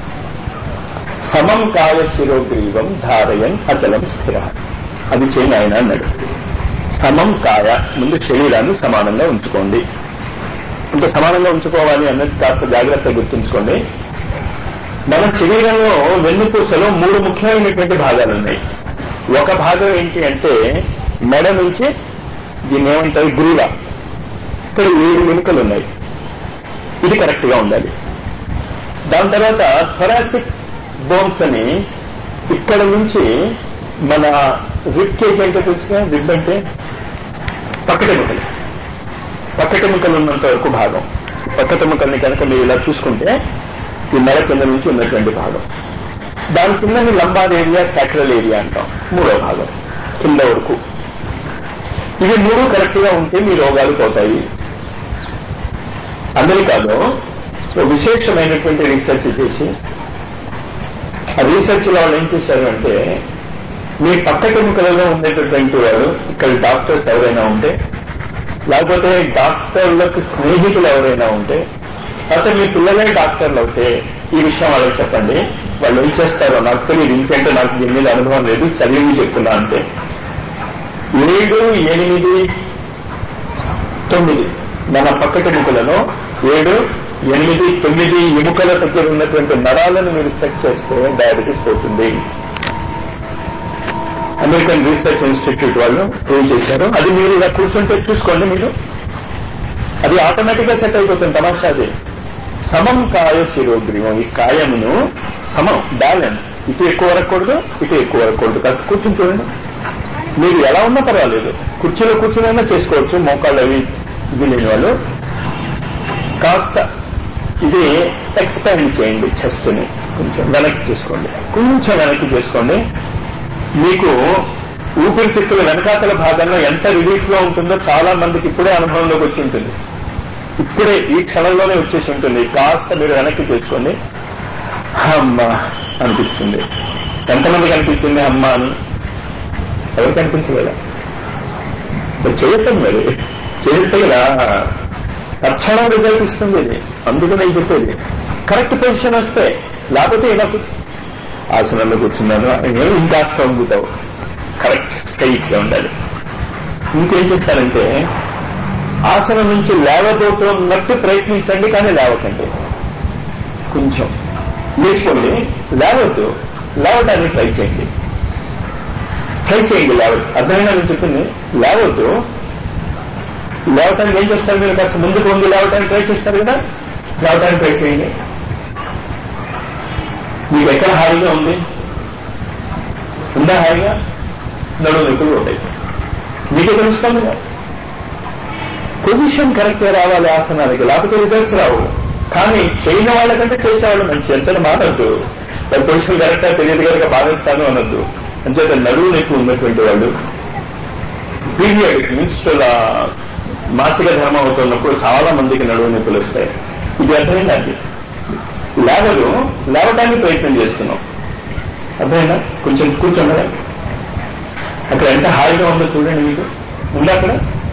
సమం కాయ శిరోగ్రీవం ధారయన్ అచలం స్థిర అది చేయని ఆయన అన్నాడు సమం కాయ ముందు శరీరాన్ని సమానంగా ఉంచుకోండి ఇంకా సమానంగా ఉంచుకోవాలి అన్నది కాస్త జాగ్రత్త గుర్తుంచుకోండి మన శరీరంలో వెన్నుపూసలో మూడు ముఖ్యమైనటువంటి భాగాలు ఉన్నాయి ఒక భాగం ఏంటి అంటే మెడ నుంచి దీన్ని ఏమంటారు గ్రీవ ఇక్కడ ఏడు వెనుకలు ఉన్నాయి ఇది కరెక్ట్ గా ఉండాలి దాని తర్వాత థొరాసిక్ బోన్స్ అని ఇక్కడ నుంచి మన రిబ్ కేజ్ అంటే తెలుసుగా రిబ్ అంటే పక్కటెముకలు పక్కటెముకలు ఉన్నంత వరకు భాగం పక్కటెముకల్ని కనుక మీరు ఇలా చూసుకుంటే ఈ మెడ కింద నుంచి ఉన్నటువంటి భాగం దాని కింద మీ లంబార్ ఏరియా సాక్రల్ ఏరియా అంటాం మూడో భాగం కింద వరకు ఇవి మూడు కరెక్ట్ గా ఉంటే మీ రోగాలు పోతాయి అమెరికాలో ఓ విశేషమైనటువంటి రీసెర్చ్ చేసి ఆ రీసెర్చ్ లో వాళ్ళు ఏం చేశారు అంటే మీ పక్కటెముకలలో ఉండేటటువంటి వాడు ఇక్కడ డాక్టర్స్ ఎవరైనా ఉంటే లేకపోతే డాక్టర్లకు స్నేహితులు ఎవరైనా ఉంటే లేకపోతే మీ పిల్లలే డాక్టర్లు అవుతే ఈ విషయం వాళ్ళకి చెప్పండి వాళ్ళు ఏం చేస్తారో నాకు తెలియదు ఇంకంటే నాకు దీని మీద అనుభవం లేదు చదివి చెప్తున్నా అంటే ఏడు ఎనిమిది తొమ్మిది మన పక్కటెముకలలో ఏడు ఎనిమిది తొమ్మిది ఎముకల దగ్గర ఉన్నటువంటి నరాలను మీరు సెట్ చేస్తే డయాబెటీస్ పోతుంది అమెరికన్ రీసెర్చ్ ఇన్స్టిట్యూట్ వాళ్ళు ప్రూవ్ చేశారు అది మీరు ఇలా కూర్చుంటే చూసుకోండి మీరు అది ఆటోమేటిక్ గా సెట్ అయిపోతుంది తమాషా అది సమం కాయ శిరోగ్రీవం ఈ కాయమును సమం బ్యాలెన్స్ ఇటు ఎక్కువ వరకూడదు ఇటు ఎక్కువ వరకూడదు కాస్త కూర్చుని చూడండి మీరు ఎలా ఉన్నా పర్వాలేదు కుర్చీలో కూర్చునైనా చేసుకోవచ్చు మోకాళ్ళు అవి ఇది లేని వాళ్ళు కాస్త ఇది ఎక్స్పాండ్ చేయండి చెస్ట్ ని కొంచెం వెనక్కి చేసుకోండి కొంచెం వెనక్కి చేసుకోండి మీకు ఊపిరితిత్తుల వెనకాతల భాగంలో ఎంత రిలీఫ్ లో ఉంటుందో చాలా మందికి ఇప్పుడే అనుభవంలోకి వచ్చి ఉంటుంది ఇప్పుడే ఈ క్షణంలోనే వచ్చేసి ఉంటుంది కాస్త మీరు వెనక్కి చేసుకోండి అమ్మ అనిపిస్తుంది ఎంతమందికి అనిపించింది అమ్మ అని ఎవరికి అనిపించలేదా చేయటం మరి చేస్తే కదా తక్షణం రిజల్ట్ ఇస్తుంది ఇది అందుకు నేను చెప్పేది కరెక్ట్ పొజిషన్ వస్తే లేకపోతే ఇలా ఆసనంలో కూర్చున్నాను నేను ఇంకా పొందుతావు కరెక్ట్ స్ట్రైట్ గా ఉండాలి ఇంకేం చేస్తారంటే ఆసనం నుంచి లేవబోతున్నట్టు ప్రయత్నించండి కానీ లేవకండి కొంచెం లేచుకోండి లేవద్దు లేవడానికి ట్రై చేయండి ట్రై చేయండి లేవద్దు అర్థమైనా నేను చెప్పింది లేవద్దు లేవటానికి ఏం చేస్తారు మీరు కాస్త ముందుకు వంగి లేవటానికి ట్రై చేస్తారు కదా లేవటానికి ట్రై చేయండి మీకు ఎక్కడ హాయిగా ఉంది ఉందా హాయిగా నడువు నొప్పులు ఉంటాయి మీకే తెలుస్తుంది కదా పొజిషన్ కరెక్ట్గా రావాలి ఆసనాలకి లేకపోతే రిజల్ట్స్ రావు కానీ చేయని వాళ్ళకంటే చేసేవాళ్ళు మంచి అంచనా మారద్దు వాళ్ళ పొజిషన్ కరెక్ట్గా తెలియదు కనుక భావిస్తాను అనొద్దు అంచేత నడువు నొప్పి ఉన్నటువంటి వాళ్ళు పీరియడ్ మిన్స్ట్రల్ మాసిక ధర్మం అవుతున్నప్పుడు చాలా మందికి నడువు నొప్పులు వస్తాయి ఇది అర్థమైందా అది లేవరు లేవటానికి ప్రయత్నం చేస్తున్నాం అర్థమైందా కొంచెం కూర్చోండి అక్కడ ఎంత హాయిగా ఉందో చూడండి మీకు ఉందా అక్కడ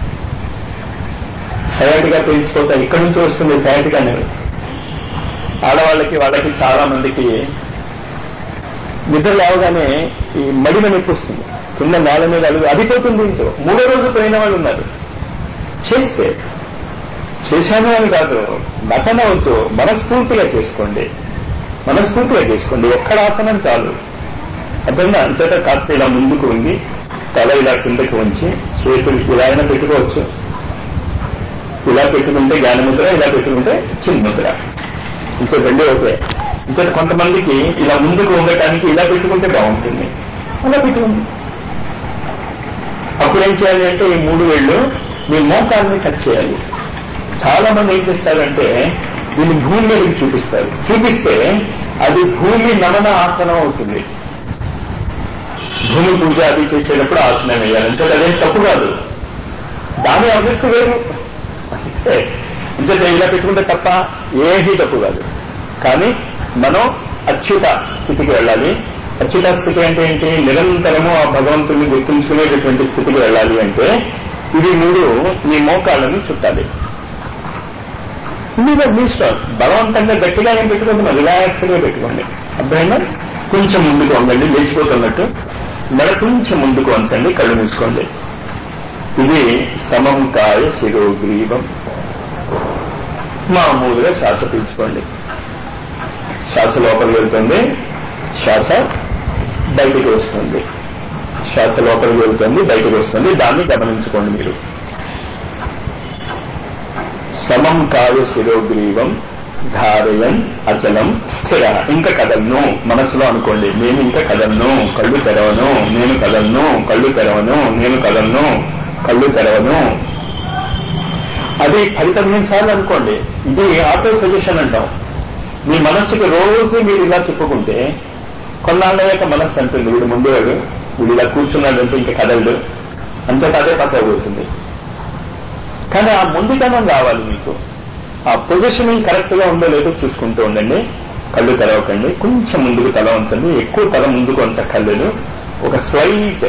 సయాటిగా పెంచుకోతా ఇక్కడి నుంచి వస్తుంది సయాటిగా అనేది ఆడవాళ్ళకి వాళ్ళకి చాలా మందికి నిద్ర లేవగానే ఈ మడిమ నొప్పి వస్తుంది కింద నేల మీద అడుగు అది పోతుంది దీంతో మూడో రోజు పోయిన వాళ్ళు ఉన్నారు చేస్తే చేశాను అని కాదు నటన వద్దు మనస్ఫూర్తిగా చేసుకోండి మనస్ఫూర్తిగా చేసుకోండి ఒక్కడ ఆసనం చాలు అర్థంగా అంతటా కాస్త ఇలా ముందుకు ఉంది తల ఇలా కిందకి ఉంచి చేతులు ఇలా అయినా పెట్టుకోవచ్చు ఇలా పెట్టుకుంటే జ్ఞానముద్ర ఇలా పెట్టుకుంటే చిన్ముద్ర ఇంకో రెండే ఒకే ఇంకా కొంతమందికి ఇలా ముందుకు ఉండటానికి ఇలా పెట్టుకుంటే బాగుంటుంది అలా పెట్టుకుంది అప్పుడు ఏం చేయాలి అంటే ఈ మూడు వేళ్ళు మీ మోకాల్ని టచ్ చేయాలి చాలా మంది ఏం చేస్తారంటే దీన్ని భూమి మీదకి చూపిస్తారు చూపిస్తే అది భూమి నమన ఆసనం అవుతుంది భూమి పూజ అది చేసేటప్పుడు ఆసనం వేయాలి అంటే అదేం తప్పు కాదు దాని అభివృద్ధి వేరు అంతే అంతే ఇలా పెట్టుకుంటే తప్ప ఏమీ తప్పు కాదు కానీ మనం అచ్యుత స్థితికి వెళ్ళాలి అచ్యుత స్థితి అంటే ఏంటి నిరంతరము ఆ భగవంతుని గుర్తుంచుకునేటటువంటి స్థితికి వెళ్ళాలి అంటే ఇవి మూడు మీ మోకాళ్ళను చుట్టాలి మీద మీ స్టాల్ బలవంతంగా గట్టిగా ఏం పెట్టుకోండి రిలాక్స్ గా పెట్టుకోండి అర్థమైనా కొంచెం ముందుకు వంగండి లేచిపోతున్నట్టు మెడ కొంచెం ముందుకు వంచండి కళ్ళు మూసుకోండి ఇది సమంకాయ శిరోగ్రీవం మామూలుగా శ్వాస పీల్చుకోండి శ్వాస లోపలికి వెళ్తుంది శ్వాస బయటికి వస్తుంది శ్వాస లోపలికి వెళ్తుంది బయటకు వస్తుంది దాన్ని గమనించుకోండి మీరు సమం కాయ శిరోగ్రీవం ధారయన్ అచలం స్థిర ఇంకా కదలను మనసులో అనుకోండి నేను ఇంకా కదలను కళ్ళు తెరవను నేను కదలను కళ్ళు తెరవను నేను కదలను కళ్ళు తెరవను అది పది పదిహేను సార్లు అనుకోండి ఇది ఆటో సజెషన్ అంటాం మీ మనస్సుకి రోజు మీరు ఇలా చెప్పుకుంటే కొన్నాళ్ళయ్యాక మనస్సు అంటుంది వీడు ముందేవాడు వీడు ఇలా కూర్చున్నాడంటే ఇంకా కదలడు అంచేత అదే పక్కకు పోతుంది కానీ ఆ ముందుతనం రావాలి మీకు ఆ పొజిషనింగ్ కరెక్ట్ గా ఉందో లేదో చూసుకుంటూ ఉండండి కళ్ళు తెరవకండి కొంచెం ముందుకు తల ఉంచండి ఎక్కువ తల ముందుకు ఉంచక్కర్లేదు ఒక స్లైట్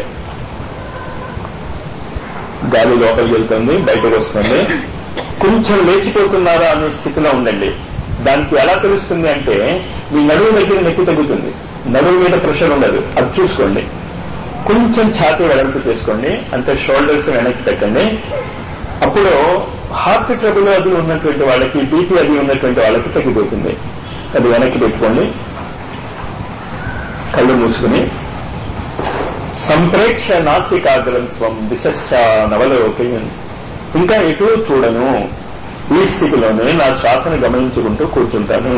గాలి లోపలికి వెళ్తుంది బయటకు వస్తుంది కొంచెం లేచిపోతున్నారా అనే స్థితిలో ఉండండి దానికి ఎలా తెలుస్తుంది అంటే మీ నడువు దగ్గర నొప్పి తగ్గుతుంది నడువు మీద ప్రెషర్ ఉండదు అది చూసుకోండి కొంచెం ఛాతీ వెడల్పు చేసుకోండి అంటే షోల్డర్స్ వెనక్కి పెట్టండి అప్పుడు హార్ట్ ట్రబుల్ అది ఉన్నటువంటి వాళ్ళకి బీపీ అది ఉన్నటువంటి వాళ్ళకి తగ్గిపోతుంది అది వెనక్కి పెట్టుకోండి కళ్ళు మూసుకుని సంప్రేక్ష నాసికాగ్రం స్వం దిశశ్చ నవలోకయం ఇంకా ఎటు చూడను ఈ స్థితిలోనే నా శ్వాసను గమనించుకుంటూ కూర్చుంటాను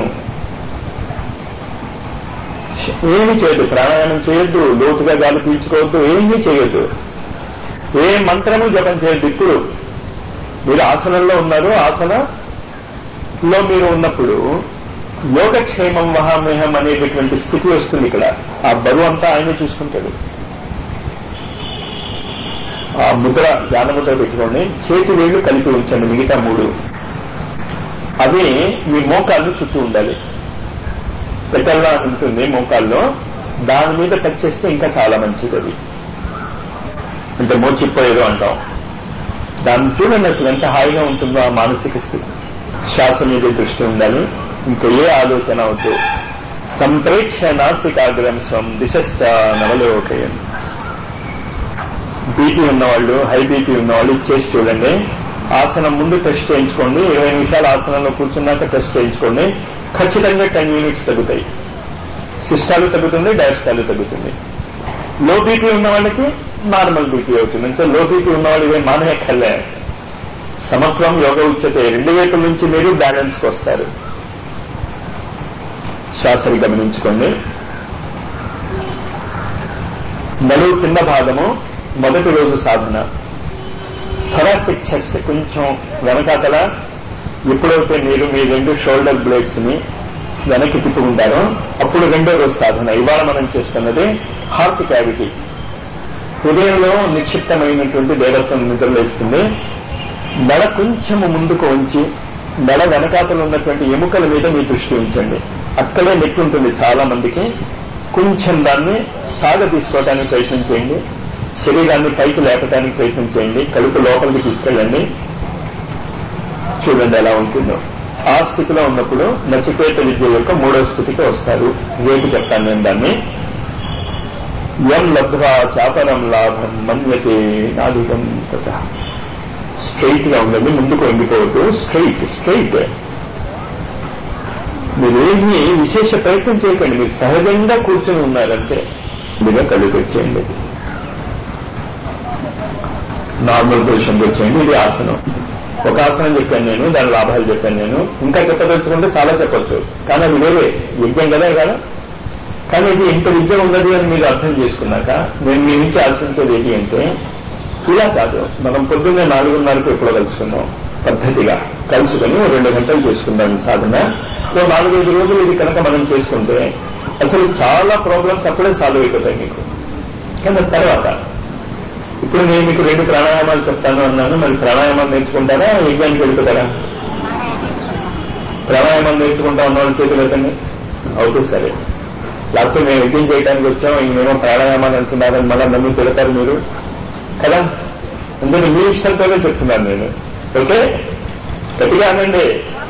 ఏమి చేయొద్దు ప్రాణాయామం చేయొద్దు లోతుగా గాలి పీల్చుకోవద్దు ఏమీ చేయొద్దు ఏ మంత్రము జపం చేయొద్దు ఇప్పుడు మీరు ఆసనంలో ఉన్నారు ఆసనలో మీరు ఉన్నప్పుడు యోగక్షేమం మహామేహం అనేటటువంటి స్థితి వస్తుంది ఇక్కడ ఆ బరువు అంతా ఆయనే చూసుకుంటాడు ఆ ముద్ర ధ్యానముద్ర పెట్టుకోండి చేతి వేళ్లు కలిపి ఉంచండి మిగతా మూడు అవి మీ మోకాళ్ళు చుట్టూ ఉండాలి పెట్టల్లా ఉంటుంది మోకాల్లో దాని మీద టచ్ చేస్తే ఇంకా చాలా మంచిది అది అంటే మోచిపోయేదో అంటాం దాన్ని చూడండి అసలు ఎంత హాయిగా ఉంటుందో ఆ మానసిక స్థితి శ్వాస మీద దృష్టి ఉండాలి ఇంకా ఏ ఆలోచన అవుతూ సంప్రేక్ష నాసికాగ్రం స్వం దిశస్థ నవలోకయం బీపీ ఉన్నవాళ్ళు హై బీపీ ఉన్నవాళ్ళు చేసి చూడండి ఆసనం ముందు టెస్ట్ చేయించుకోండి ఇరవై నిమిషాలు ఆసనంలో కూర్చున్నాక టెస్ట్ చేయించుకోండి ఖచ్చితంగా టెన్ మినిట్స్ తగ్గుతాయి సిస్టాలు తగ్గుతుంది డయాస్టాలు తగ్గుతుంది లో బీపీ ఉన్న వాళ్ళకి నార్మల్ బీపీ అవుతుంది అంటే లో బీపీ ఉన్న వాళ్ళు మానవెక్కర్లే సమత్వం యోగ ఉచ్యతే రెండు వైపుల నుంచి మీరు బ్యాలెన్స్కి వస్తారు శ్వాసని గమనించుకోండి నలుగు కింద భాగము మొదటి రోజు సాధన థొరాసిక్ చెస్ట్ కొంచెం వెనకాతల ఎప్పుడైతే మీరు మీ రెండు షోల్డర్ బ్లేడ్స్ ని వెనక్కి తిప్పుకుంటారో అప్పుడు రెండో రోజు సాధన ఇవాళ మనం చేస్తున్నది హార్ట్ క్యావిటీ హృదయంలో నిక్షిప్తమైనటువంటి దేవత్వం నిద్రలేస్తుంది మెడ కొంచెము ముందుకు ఉంచి మెడ వెనకాతలు ఉన్నటువంటి ఎముకల మీద మీ దృష్టి ఉంచండి అక్కడే నెక్కి ఉంటుంది చాలా మందికి కొంచెం దాన్ని సాగ తీసుకోవడానికి ప్రయత్నం చేయండి శరీరాన్ని పైకి లేపడానికి ప్రయత్నం చేయండి కడుపు లోపలికి తీసుకెళ్ళండి చూడండి ఎలా ఉంటుందో ఆ స్థితిలో ఉన్నప్పుడు నచికేత విద్య యొక్క మూడో స్థితికి వస్తారు రేపు చెప్తాను నేను దాన్ని యం లబ్ధ్వా చాపరం లాభం మన్యతే నాధికం తథ స్ట్రైట్ గా ఉండండి ముందుకు వంగిపోవద్దు స్ట్రైట్ స్ట్రైట్ మీరేమి విశేష ప్రయత్నం చేయకండి మీరు సహజంగా కూర్చొని ఉన్నారంటే మీగా కళ్ళు తెచ్చేయండి నార్మల్ పొజిషన్కి వచ్చేయండి ఇది ఆసనం ఒక ఆసనం చెప్పాను నేను దాని లాభాలు చెప్పాను నేను ఇంకా చెప్పదలుచుకుంటే చాలా చెప్పొచ్చు కానీ అది వేరే యజ్ఞం కదా కదా కానీ ఇది ఇంత విద్య ఉన్నది అని మీరు అర్థం చేసుకున్నాక నేను మీ నుంచి ఆశించేది ఏంటి అంటే ఇలా కాదు మనం పొద్దున్నే నాలుగున్నరకు ఎప్పుడో కలుసుకున్నాం పద్ధతిగా కలుసుకొని ఓ రెండు గంటలు చేసుకుందాం ఈ సాధన ఓ నాలుగైదు రోజులు ఇది కనుక మనం చేసుకుంటే అసలు చాలా ప్రాబ్లమ్స్ అప్పుడే సాల్వ్ అయిపోతాయి మీకు కానీ తర్వాత ఇప్పుడు నేను మీకు రెండు ప్రాణాయామాలు చెప్తాను అన్నాను మరి ప్రాణాయామాలు నేర్చుకుంటారా యజ్ఞానికి వెళ్ళిపోతారా ప్రాణాయామాలు నేర్చుకుంటా ఉన్న వాళ్ళు చేతులు పెట్టండి ఓకే సరే లేకపోతే మేము యజ్ఞం చేయడానికి వచ్చాం ఇంకేమో ప్రాణాయామాలు అంటున్నారని మళ్ళీ నన్ను తిడతారు మీరు కదా అందుకని మీ ఇష్టంతోనే చెప్తున్నాను నేను ఓకే గట్టిగా అనండి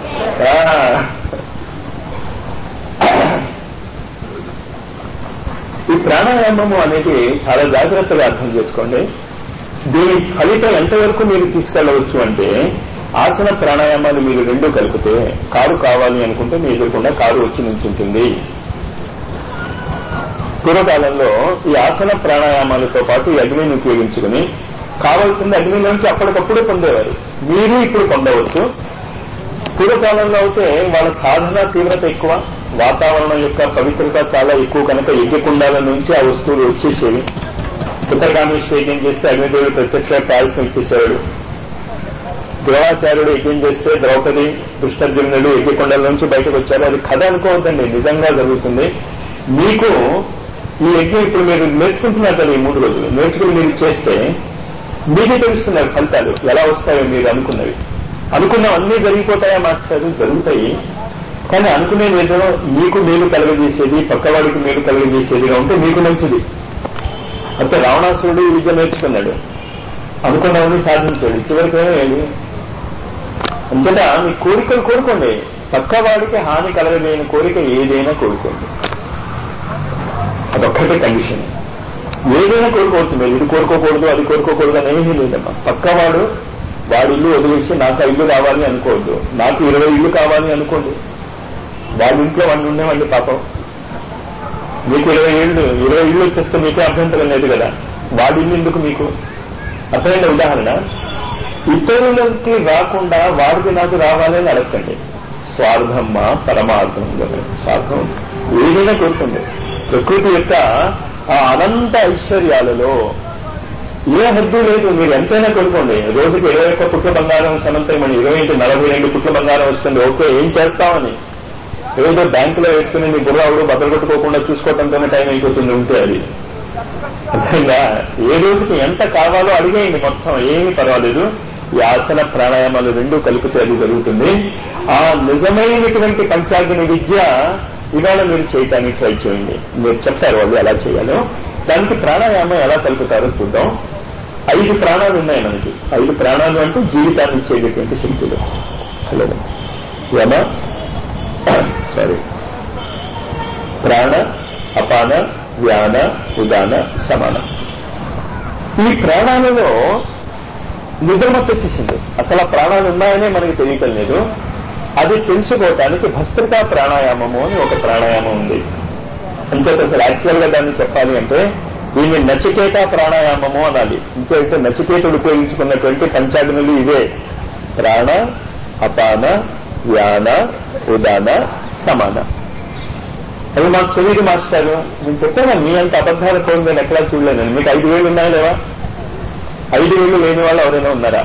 ఈ ప్రాణాయామము అనేది చాలా జాగ్రత్తగా అర్థం చేసుకోండి దీని ఫలితం ఎంతవరకు మీరు తీసుకెళ్లవచ్చు అంటే ఆసన ప్రాణాయామాలు మీరు రెండు కలిపితే కారు కావాలి అనుకుంటే మీ ఎదురకుండా కారు వచ్చి నించుంటుంది పూర్వకాలంలో ఈ ఆసన ప్రాణాయామాలతో పాటు ఈ అగ్నిని ఉపయోగించుకుని కావలసిన అగ్నిలోంచి అప్పటికప్పుడే పొందేవారు మీరు ఇప్పుడు పొందవచ్చు పూర్వకాలంలో అయితే వాళ్ళ సాధన తీవ్రత ఎక్కువ వాతావరణం యొక్క పవిత్రత చాలా ఎక్కువ కనుక యజ్ఞకుండాల నుంచి ఆ వస్తువులు వచ్చేసేవి ఉత్తరకామేశ్వర యజ్ఞం చేస్తే అగ్నిదేవుడు ప్రత్యక్ష పాయసం ఇచ్చేసేవాడు ద్రోణాచార్యుడు యజ్ఞం చేస్తే ద్రౌపది దుష్టర్జునుడు యజ్ఞకొండల నుంచి బయటకు వచ్చారు అది కథ అనుకోవద్దండి నిజంగా జరుగుతుంది మీకు ఈ యజ్ఞం ఇప్పుడు మీరు నేర్చుకుంటున్నారు కదా ఈ మూడు రోజులు నేర్చుకుని మీరు చేస్తే మీకే తెలుస్తున్నారు ఫలితాలు ఎలా వస్తాయో మీరు అనుకున్నవి అనుకున్నవన్నీ జరిగిపోతాయా మాస్టర్ జరుగుతాయి కానీ అనుకునేది ఏదో మీకు మేలు కలగజేసేది పక్కవాడికి మేలు కలగజేసేదిగా ఉంటే మీకు మంచిది అంటే రావణాసురుడు ఈ విద్య నేర్చుకున్నాడు అనుకున్నవన్నీ సాధించాడు చివరికి ఏమయ్యాడు అంచేత మీ కోరికలు కోరుకోండి పక్కవాడికి హాని కలగలేని కోరిక ఏదైనా కోరుకోండి అదొక్కటే కండిషన్ ఏదైనా కోరుకోవచ్చు మీరు ఇది కోరుకోకూడదు అది కోరుకోకూడదు అని ఏమీ లేదమ్మా పక్కవాడు వాడి ఇల్లు వదిలేసి నాకు ఆ ఇల్లు కావాలి అనుకోవద్దు నాకు ఇరవై ఇల్లు కావాలి అనుకోండి వాళ్ళ ఇంట్లో వాళ్ళు ఉండేవాళ్ళు పాపం మీకు ఇరవై ఏళ్ళు ఇరవై ఇల్లు వచ్చేస్తే మీకే అభ్యంతరం లేదు కదా వాడి ఇల్లు ఎందుకు మీకు అర్థమైన ఉదాహరణ ఇతరులకి రాకుండా వాడికి నాకు రావాలి అని అడగండి స్వార్థమ్మా పరమార్థం కదా స్వార్థం ఏదైనా కోరుతుంది ప్రకృతి యొక్క ఆ అనంత ఐశ్వర్యాలలో ఏ హద్దు లేదు మీరు ఎంతైనా కొనుక్కోండి రోజుకి ఇరవై ఒక్క పుట్ల బంగారం సమంతమని ఇరవై ఐదు నలభై రెండు పుట్ల బంగారం వస్తుంది ఓకే ఏం చేస్తామని ఏదో బ్యాంకులో వేసుకుని మీ బుర్రావుడు భద్రగొట్టుకోకుండా చూసుకోవడంతోనే టైం అయిపోతుంది ఉంటే అది అర్థంగా ఏ రోజుకి ఎంత కావాలో అడిగేయండి మొత్తం ఏమీ పర్వాలేదు ఈ ఆసన ప్రాణాయామాలు రెండు కలిపితే అది జరుగుతుంది ఆ నిజమైనటువంటి పంచాగ్ని విద్య ఇవాళ మీరు చేయటానికి ట్రై చేయండి మీరు చెప్తారు వాళ్ళు ఎలా చేయాలో దానికి ప్రాణాయామం ఎలా కలుపుతారో చూద్దాం ఐదు ప్రాణాలు ఉన్నాయి మనకి ఐదు ప్రాణాలు అంటే జీవితాన్ని ఇచ్చేటటువంటి శక్తులు హలో యమ సారీ ప్రాణ అపాన వ్యాన ఉదాన సమాన ఈ ప్రాణాలలో నిద్రమత్తు వచ్చేసింది అసలు ఆ ప్రాణాలు ఉన్నాయనే మనకి తెలియటం లేదు అది తెలుసుకోవటానికి భస్త్రికా ప్రాణాయామము అని ఒక ప్రాణాయామం ఉంది అంచేత అసలు యాక్చువల్ గా దాన్ని చెప్పాలి అంటే దీన్ని నచికేత ప్రాణాయామము అనాలి ఇంకేంటే నచికేతుడు ఉపయోగించుకున్నటువంటి పంచాగ్నులు ఇవే ప్రాణ అపాన వ్యాన ఉదాన సమాన అవి మాకు తెలియదు మాస్టారు నేను చెప్పాను మీ అంత అబద్ధాల కోరి నేను ఎక్కడా చూడలేను మీకు ఐదు వేలు ఉన్నాయా లేవా ఐదు వేలు లేని వాళ్ళు ఎవరైనా ఉన్నారా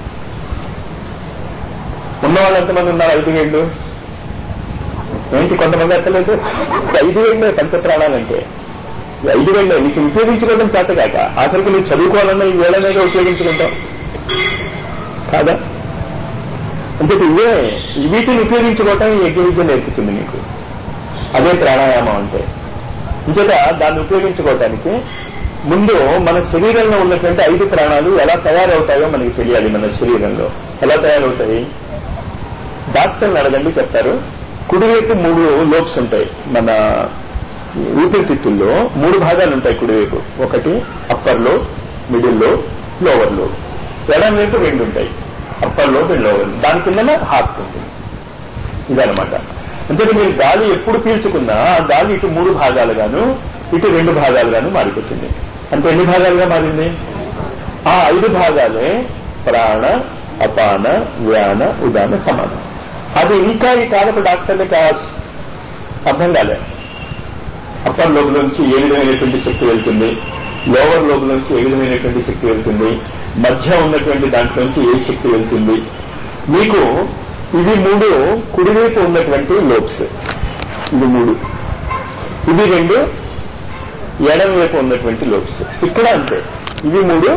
ఉన్న వాళ్ళు ఎంతమంది ఉన్నారు ఐదు వేళ్ళు ఏంటి కొంతమంది ఎక్కలేదు ఐదు వేళ్ళే పంచప్రాణాలంటే ఈ ఐదు వేళ్ళే నీకు ఉపయోగించుకోవడం చేత కాక ఆఖరికి నువ్వు చదువుకోవాలన్నా ఈ వేళనేగా ఉపయోగించుకుంటాం కాదా అంటే ఇవే వీటిని ఉపయోగించుకోవటం ఈ యజ్ఞ విద్య నేర్పుతుంది నీకు అదే ప్రాణాయామం అంటే ఇంచేత దాన్ని ఉపయోగించుకోవటానికి ముందు మన శరీరంలో ఉన్నటువంటి ఐదు ప్రాణాలు ఎలా తయారవుతాయో మనకి తెలియాలి మన శరీరంలో ఎలా తయారవుతాయి డాక్టర్ని అడగండి చెప్తారు కుడివైపు మూడు లోబ్స్ ఉంటాయి మన ఊపిరితిత్తుల్లో మూడు భాగాలు ఉంటాయి కుడివైపు ఒకటి అప్పర్ లో మిడిల్ లో లోవర్ లో ఎడం వైపు రెండు ఉంటాయి అప్పర్ లో రెండు లోవర్ దాని కిందనే హార్ట్ ఉంటుంది ఇదనమాట అంటే మీరు గాలి ఎప్పుడు పీల్చుకున్నా ఆ గాలి ఇటు మూడు భాగాలుగాను ఇటు రెండు భాగాలుగాను మారిపోతుంది అంటే ఎన్ని భాగాలుగా మారింది ఆ ఐదు భాగాలే ప్రాణ అపాన వ్యాన ఉదాన సమానం అది ఇంకా ఈ కాలపు డాక్టర్లకి అర్థం కాలే అప్పర్ లోబు నుంచి ఏ విధమైనటువంటి శక్తి వెళ్తుంది లోవర్ లోబు నుంచి ఏ విధమైనటువంటి శక్తి వెళ్తుంది మధ్య ఉన్నటువంటి దాంట్లోంచి ఏ శక్తి వెళ్తుంది మీకు ఇవి మూడు కుడివైపు ఉన్నటువంటి లోబ్స్ ఇవి మూడు ఇవి రెండు ఎడం వైపు ఉన్నటువంటి లోబ్స్ ఇక్కడ అంతే ఇవి మూడు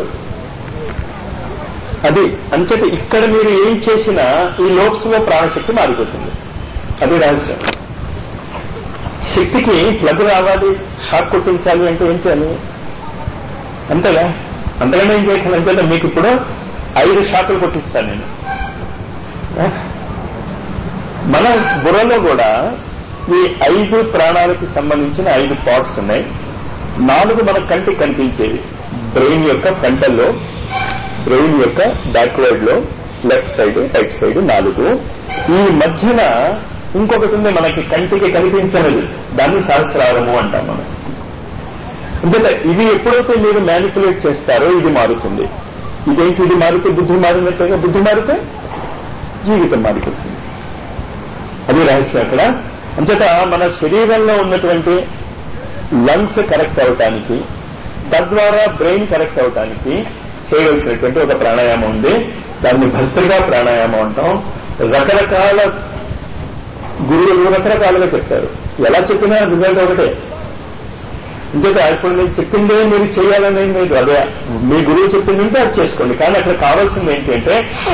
అది అంచేత ఇక్కడ మీరు ఏం చేసినా ఈ లోబ్స్ లో ప్రాణశక్తి మారిపోతుంది అది రహస్యం శక్తికి ప్లగ్ రావాలి షాక్ కొట్టించాలి అంటే ఏం చేయాలి అంతేగా అంతగానే ఏం చేయాలి అంతే మీకు ఇప్పుడు ఐదు షాకులు కొట్టిస్తాను నేను మన బుర్రలో కూడా ఈ ఐదు ప్రాణాలకు సంబంధించిన ఐదు పార్ట్స్ ఉన్నాయి నాలుగు మన కంటికి కనిపించేవి బ్రెయిన్ యొక్క ఫ్రంటల్ లో బ్రెయిన్ యొక్క బ్యాక్వర్డ్ లో లెఫ్ట్ సైడ్ రైట్ సైడ్ నాలుగు ఈ మధ్యన ఇంకొకటి ఉంది మనకి కంటికి కనిపించనిది దాన్ని సహస్రారము అంటాం మనం ఎందుకంటే ఇది ఎప్పుడైతే మీరు మ్యానిపులేట్ చేస్తారో ఇది మారుతుంది ఇదేంటి ఇది మారితే బుద్ధి మారినట్టుగా బుద్ధి మారితే జీవితం మారిపోతుంది అది రహస్యం అక్కడ అంచేత మన శరీరంలో ఉన్నటువంటి లంగ్స్ కరెక్ట్ అవటానికి తద్వారా బ్రెయిన్ కరెక్ట్ అవటానికి చేయవలసినటువంటి ఒక ప్రాణాయామం ఉంది దాన్ని భస్త్రిగా ప్రాణాయామం అంటాం రకరకాల గురువులు రకరకాలుగా చెప్తారు ఎలా చెప్పినా రిజల్ట్ ఒకటే ఇంకేత ఇప్పుడు నేను చెప్పిందే మీరు చేయాలని లేదు అదే మీ గురువు చెప్పింది ఉంటే అది చేసుకోండి కానీ అక్కడ కావాల్సింది ఏంటంటే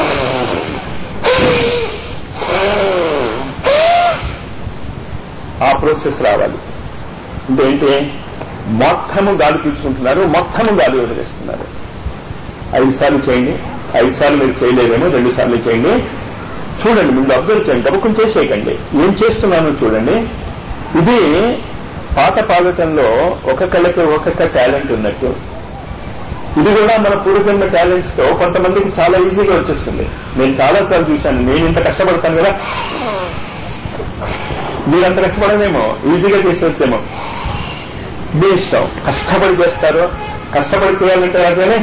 ఆ ప్రాసెస్ రావాలి అంటే ఏంటి మొత్తము గాలి పీల్చుకుంటున్నారు మొత్తము గాలి వదిలేస్తున్నారు ఐదు సార్లు చేయండి ఐదు సార్లు మీరు చేయలేదేమో రెండు సార్లు చేయండి చూడండి ముందు అబ్జర్వ్ చేయండి డబ్బుకుని చేసేయకండి ఏం చేస్తున్నానో చూడండి ఇది పాట పాడటంలో ఒక్కొక్కళ్ళకి ఒక్కొక్క టాలెంట్ ఉన్నట్టు ఇది కూడా మన పూర్వజన్మ టాలెంట్స్ తో కొంతమందికి చాలా ఈజీగా వచ్చేస్తుంది నేను చాలా సార్లు చూశాను నేను ఇంత కష్టపడతాను కదా మీరంత కష్టపడనేమో ఈజీగా చేసి వచ్చేమో మీ ఇష్టం కష్టపడి చేస్తారు కష్టపడి చేయాలంటే అదేనే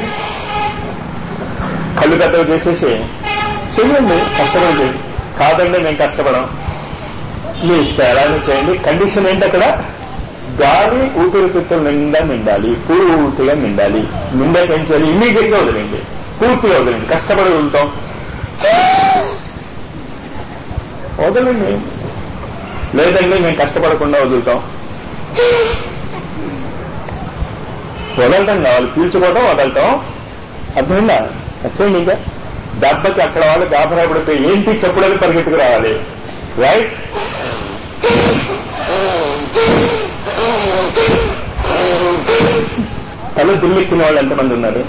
కళ్ళు పెద్దవి చేసేసి చెయ్యండి కష్టపడి చేయండి కాదండి నేను కష్టపడం మీ ఇష్టం ఎలాగో చేయండి కండిషన్ ఏంటి అక్కడ గాలి ఊపిరితిత్తులు నిండా నిండాలి పూర్తిగా నిండాలి నిండాక ఏం చేయాలి ఇమీడియట్ గా వదిలేండి పూర్తిగా వదిలేండి కష్టపడి వదులుతాం వదలండి లేదండి మేము కష్టపడకుండా వదులుతాం వదలటం కావాలి పీల్చుకోవడం వదలటం అర్థమైందా వచ్చేయండి ఇంకా దెబ్బకి అక్కడ వాళ్ళు గాబరా పడిపోయి ఏంటి చెప్పుడని పరిగెట్టుకు రావాలి రైట్ తల దుమ్మెక్కిన వాళ్ళు ఎంతమంది ఉన్నారు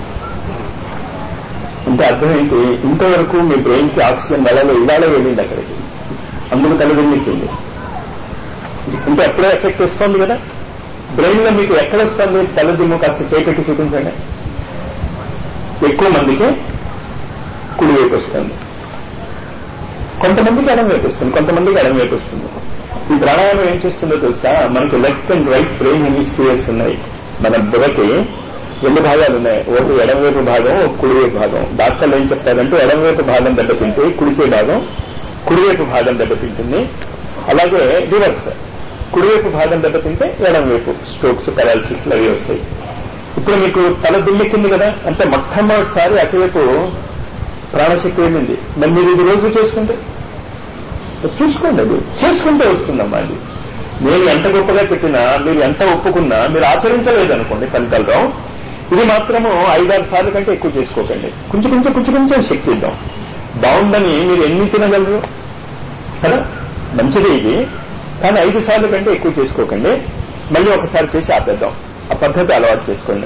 అంటే అర్థం ఏంటి ఇంతవరకు మీ బ్రెయిన్ కి ఆక్సిజన్ వెళ్ళలో ఇవాళ వెళ్ళింది అక్కడికి అందుకు తల దుమ్మెక్కింది అంటే ఎప్పుడో ఎఫెక్ట్ వస్తుంది కదా బ్రెయిన్ లో మీకు ఎక్కడ వస్తుంది తల దుమ్ము కాస్త చేపెట్టి చూపించండి ఎక్కువ మందికి కుడి వైపు వస్తుంది కొంతమందికి ఎడం వైపు వస్తుంది కొంతమందికి ఎడం వైపు వస్తుంది ఈ ప్రాణాయామం ఏం చేస్తుందో తెలుసా మనకి left and right brain hemispheres ఉన్నాయి మన బుర్రకి రెండు భాగాలు ఉన్నాయి ఒకటి ఎడమవైపు భాగం ఒక కుడివైపు భాగం డాక్టర్లు ఏం చెప్తారంటే ఎడమవైపు భాగం దెబ్బతింటే కుడిచే భాగం కుడివైపు భాగం దెబ్బతింటుంది అలాగే రివర్స్ కుడివైపు భాగం దెబ్బతింటే ఎడమవైపు స్ట్రోక్స్ పెరాలసిస్ అవి వస్తాయి ఇప్పుడు మీకు తల దుమ్మెక్కింది కదా అంటే మొట్టమొదటిసారి అటువైపు ప్రాణశక్తి వెళ్ళింది మరి మీరు ఇది రోజు చేసుకుంటే చూసుకోండి అది చేసుకుంటే వస్తుందమ్మా అది నేను ఎంత గొప్పగా చెప్పినా మీరు ఎంత ఒప్పుకున్నా మీరు ఆచరించలేదు అనుకోండి ఫలితాలు రావు ఇది మాత్రము ఐదారు సార్లు కంటే ఎక్కువ చేసుకోకండి కొంచెం కొంచెం కొంచెం కొంచెం శక్తి ఇద్దాం బాగుందని మీరు ఎన్ని తినగలరు కదా మంచిది ఇది కానీ ఐదు సార్లు కంటే ఎక్కువ చేసుకోకండి మళ్ళీ ఒకసారి చేసి ఆపేద్దాం ఆ పద్ధతి అలవాటు చేసుకోండి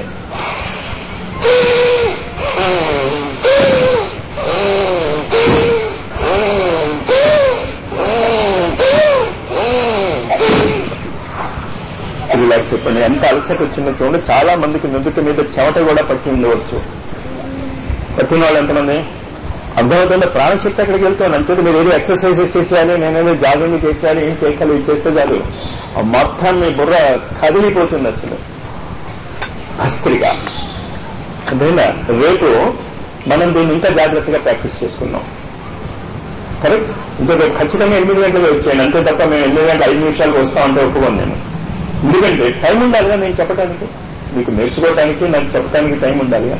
రిలాక్స్ చెప్పండి ఎంత అలసట వచ్చిందో చూడండి చాలా మందికి నుదుటి మీద చెమట కూడా పట్టి ఉండవచ్చు పట్టిన వాళ్ళు ఎంతమంది అర్థమవుతుందో ప్రాణశక్తి అక్కడికి వెళ్తాను అంతే మీరు ఏదో ఎక్సర్సైజెస్ చేసేయాలి నేనేదో జాగింగ్ చేసేయాలి ఏం చేయగలి ఇది చేస్తే చాలు ఆ మొత్తం మీ బుర్ర కదిలిపోతుంది అసలు అస్త్రిగా అదేనా రేపు మనం దీన్ని ఇంకా జాగ్రత్తగా ప్రాక్టీస్ చేసుకున్నాం కరెక్ట్ ఇంకా రేపు ఖచ్చితంగా ఎనిమిది గంటలకు వచ్చాను అంతే తప్ప మేము ఎనిమిది గంటల ఐదు నిమిషాలకు వస్తామంటే ఒప్పుకోను నేను ఎందుకంటే టైం ఉండాలిగా నేను చెప్పడానికి మీకు నేర్చుకోవడానికి నాకు చెప్పడానికి టైం ఉండాలిగా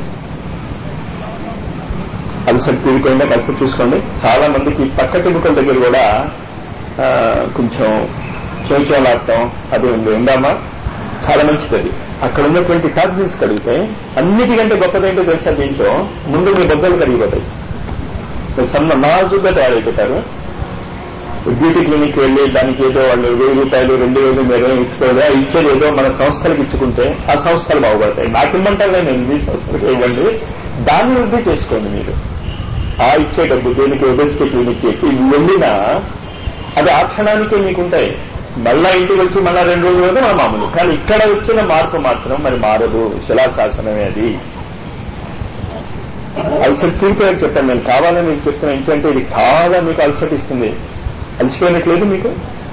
అలసట తీరిపోయిందా కాస్త చూసుకోండి చాలా మందికి పక్క టిముకల దగ్గర కూడా ఆ, కొంచెం చోచోలాడటం అది ఉంది ఉందామా చాలా మంచిది అది అక్కడ ఉన్నటువంటి టాక్సిన్స్ కడిగితే అన్నిటికంటే గొప్పదేంటో తెలుసా దీంట్లో ముందు మీ బొగ్గలు కరిగిపోతాయి మీరు సన్న నాజుగా తయారైపోతారు బ్యూటీ క్లినిక్ వెళ్ళి దానికి ఏదో వాళ్ళు వెయ్యి రూపాయలు రెండు వేలు మీరు ఇచ్చుకోదా ఇచ్చేది ఏదో మన సంస్థలకు ఇచ్చుకుంటే ఆ సంస్థలు బాగుపడతాయి నాకు ఇమ్మంటారు నేను మీ సంస్థలకు ఇవ్వండి దాన్ని వృద్ధి చేసుకోండి మీరు ఆ ఇచ్చే డబ్బు దేనికి ఒబెసిటీ క్లినిక్ కి వెళ్ళినా అది ఆ క్షణానికే మీకుంటాయి మళ్ళా ఇంటికి వచ్చి మళ్ళా రెండు రోజులు అయితే మన మామూలు కానీ ఇక్కడ వచ్చిన మార్పు మాత్రం మరి మారదు శిలాశాసనమే అది అల్సర్ తీరిపోయాక చెప్పాను నేను కావాలని మీకు చెప్తున్నా ఏంటంటే ఇది చాలా మీకు అల్సర్ ఇస్తుంది అలసిపోయినట్లేదు మీకు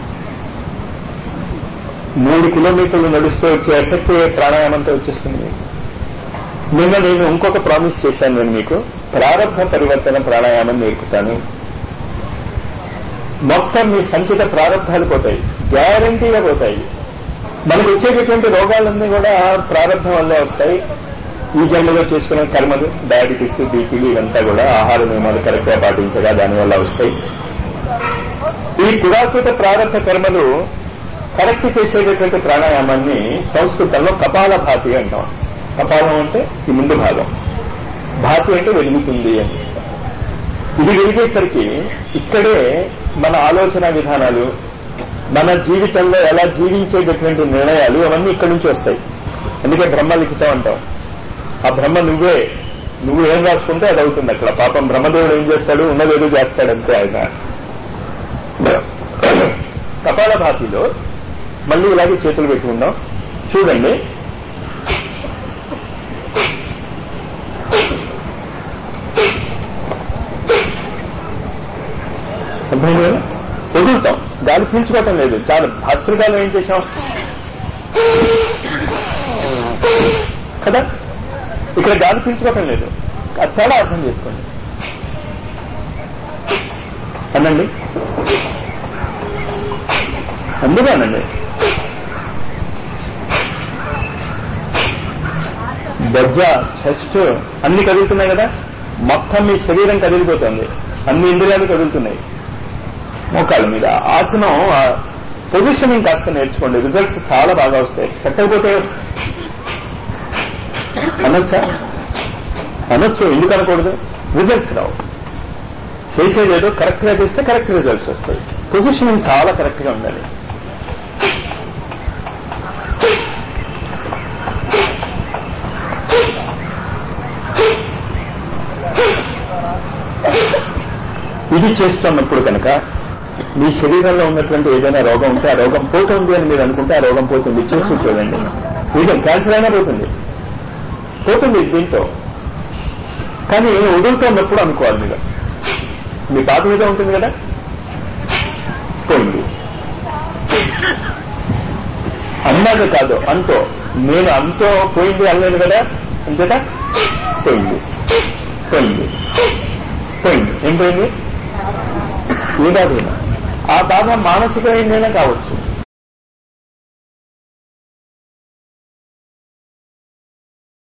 మూడు కిలోమీటర్లు నడుస్తూ వచ్చే ఎఫెక్ట్ ప్రాణాయామంతో వచ్చేస్తుంది మీకు. నిన్న నేను ఇంకొక ప్రామిస్ చేశాను నేను మీకు ప్రారంభ పరివర్తన ప్రాణాయామం నేర్పుతాను మొత్తం మీ సంచిత ప్రారంభాలు పోతాయి గ్యారంటీగా పోతాయి మనకు వచ్చేటటువంటి రోగాలన్నీ కూడా ప్రారంభం వల్లే వస్తాయి ఈ జన్మలో చేసుకునే కర్మలు డయాబెటీస్ బీపీలు ఇవంతా కూడా ఆహార నియమాలు కరెక్ట్ గా పాటించగా దానివల్ల వస్తాయి ఈ పురాకృత ప్రారంభ కర్మలు కరెక్ట్ చేసేటటువంటి ప్రాణాయామాన్ని సంస్కృతంలో కపాల భాతి అంటాం కపాలం అంటే ఈ ముందు భాగం భాతి అంటే వెలుగుతుంది అని ఇది వెలిగేసరికి ఇక్కడే మన ఆలోచన విధానాలు మన జీవితంలో ఎలా జీవించేటటువంటి నిర్ణయాలు అవన్నీ ఇక్కడి నుంచి వస్తాయి అందుకే బ్రహ్మ లిఖితం అంటాం ఆ బ్రహ్మ నువ్వే నువ్వు ఏం రాసుకుంటే అది అవుతుంది అక్కడ పాపం బ్రహ్మదేవుడు ఏం చేస్తాడు ఉన్నదేదో చేస్తాడంతే ఆయన కపాల భాతిలో మళ్ళీ ఇలాగే చేతులు పెట్టుకుందాం చూడండి అర్థమైంది కదా వదులుతాం గాలి పీల్చుకోవటం లేదు చాలా భస్త్రకాలం ఏం చేశాం కదా ఇక్కడ గాలి పీల్చుకోవటం లేదు ఆ తేడా అర్థం చేసుకోండి అనండి అందుకేనండి బొజ్జ చెస్ట్ అన్ని కదులుతున్నాయి కదా మొత్తం మీ శరీరం కదిలిపోతుంది అన్ని ఇంద్రియాలు కదులుతున్నాయి మోకాళ్ళ మీద ఆసనం పొజిషనింగ్ కాస్త నేర్చుకోండి రిజల్ట్స్ చాలా బాగా వస్తాయి పెట్టకపోతే అనొచ్చా అనొచ్చు ఎందుకు అనకూడదు రిజల్ట్స్ రావు చేసేదేదో కరెక్ట్ గా చేస్తే కరెక్ట్ రిజల్ట్స్ వస్తాయి పొజిషనింగ్ చాలా కరెక్ట్ గా ఉండాలి ఇది చేస్తున్నప్పుడు కనుక మీ శరీరంలో ఉన్నటువంటి ఏదైనా రోగం ఉంటే ఆ రోగం పోతుంది అని మీరు అనుకుంటే ఆ రోగం పోతుంది చూస్తూ చూడండి నిజం క్యాన్సర్ అయినా పోతుంది పోతుంది దీంతో కానీ వదులుతున్నప్పుడు అనుకోవాలి మీరు మీ బాధ మీద ఉంటుంది కదా పోయింది అన్నాక కాదు అంతో నేను అంతో పోయింది అనలేదు కదా అంచేత పోయింది పోయింది పోయింది ఏం పోయింది ఏ బాధ ఆ బాధ మానసికమైందైనా కావచ్చు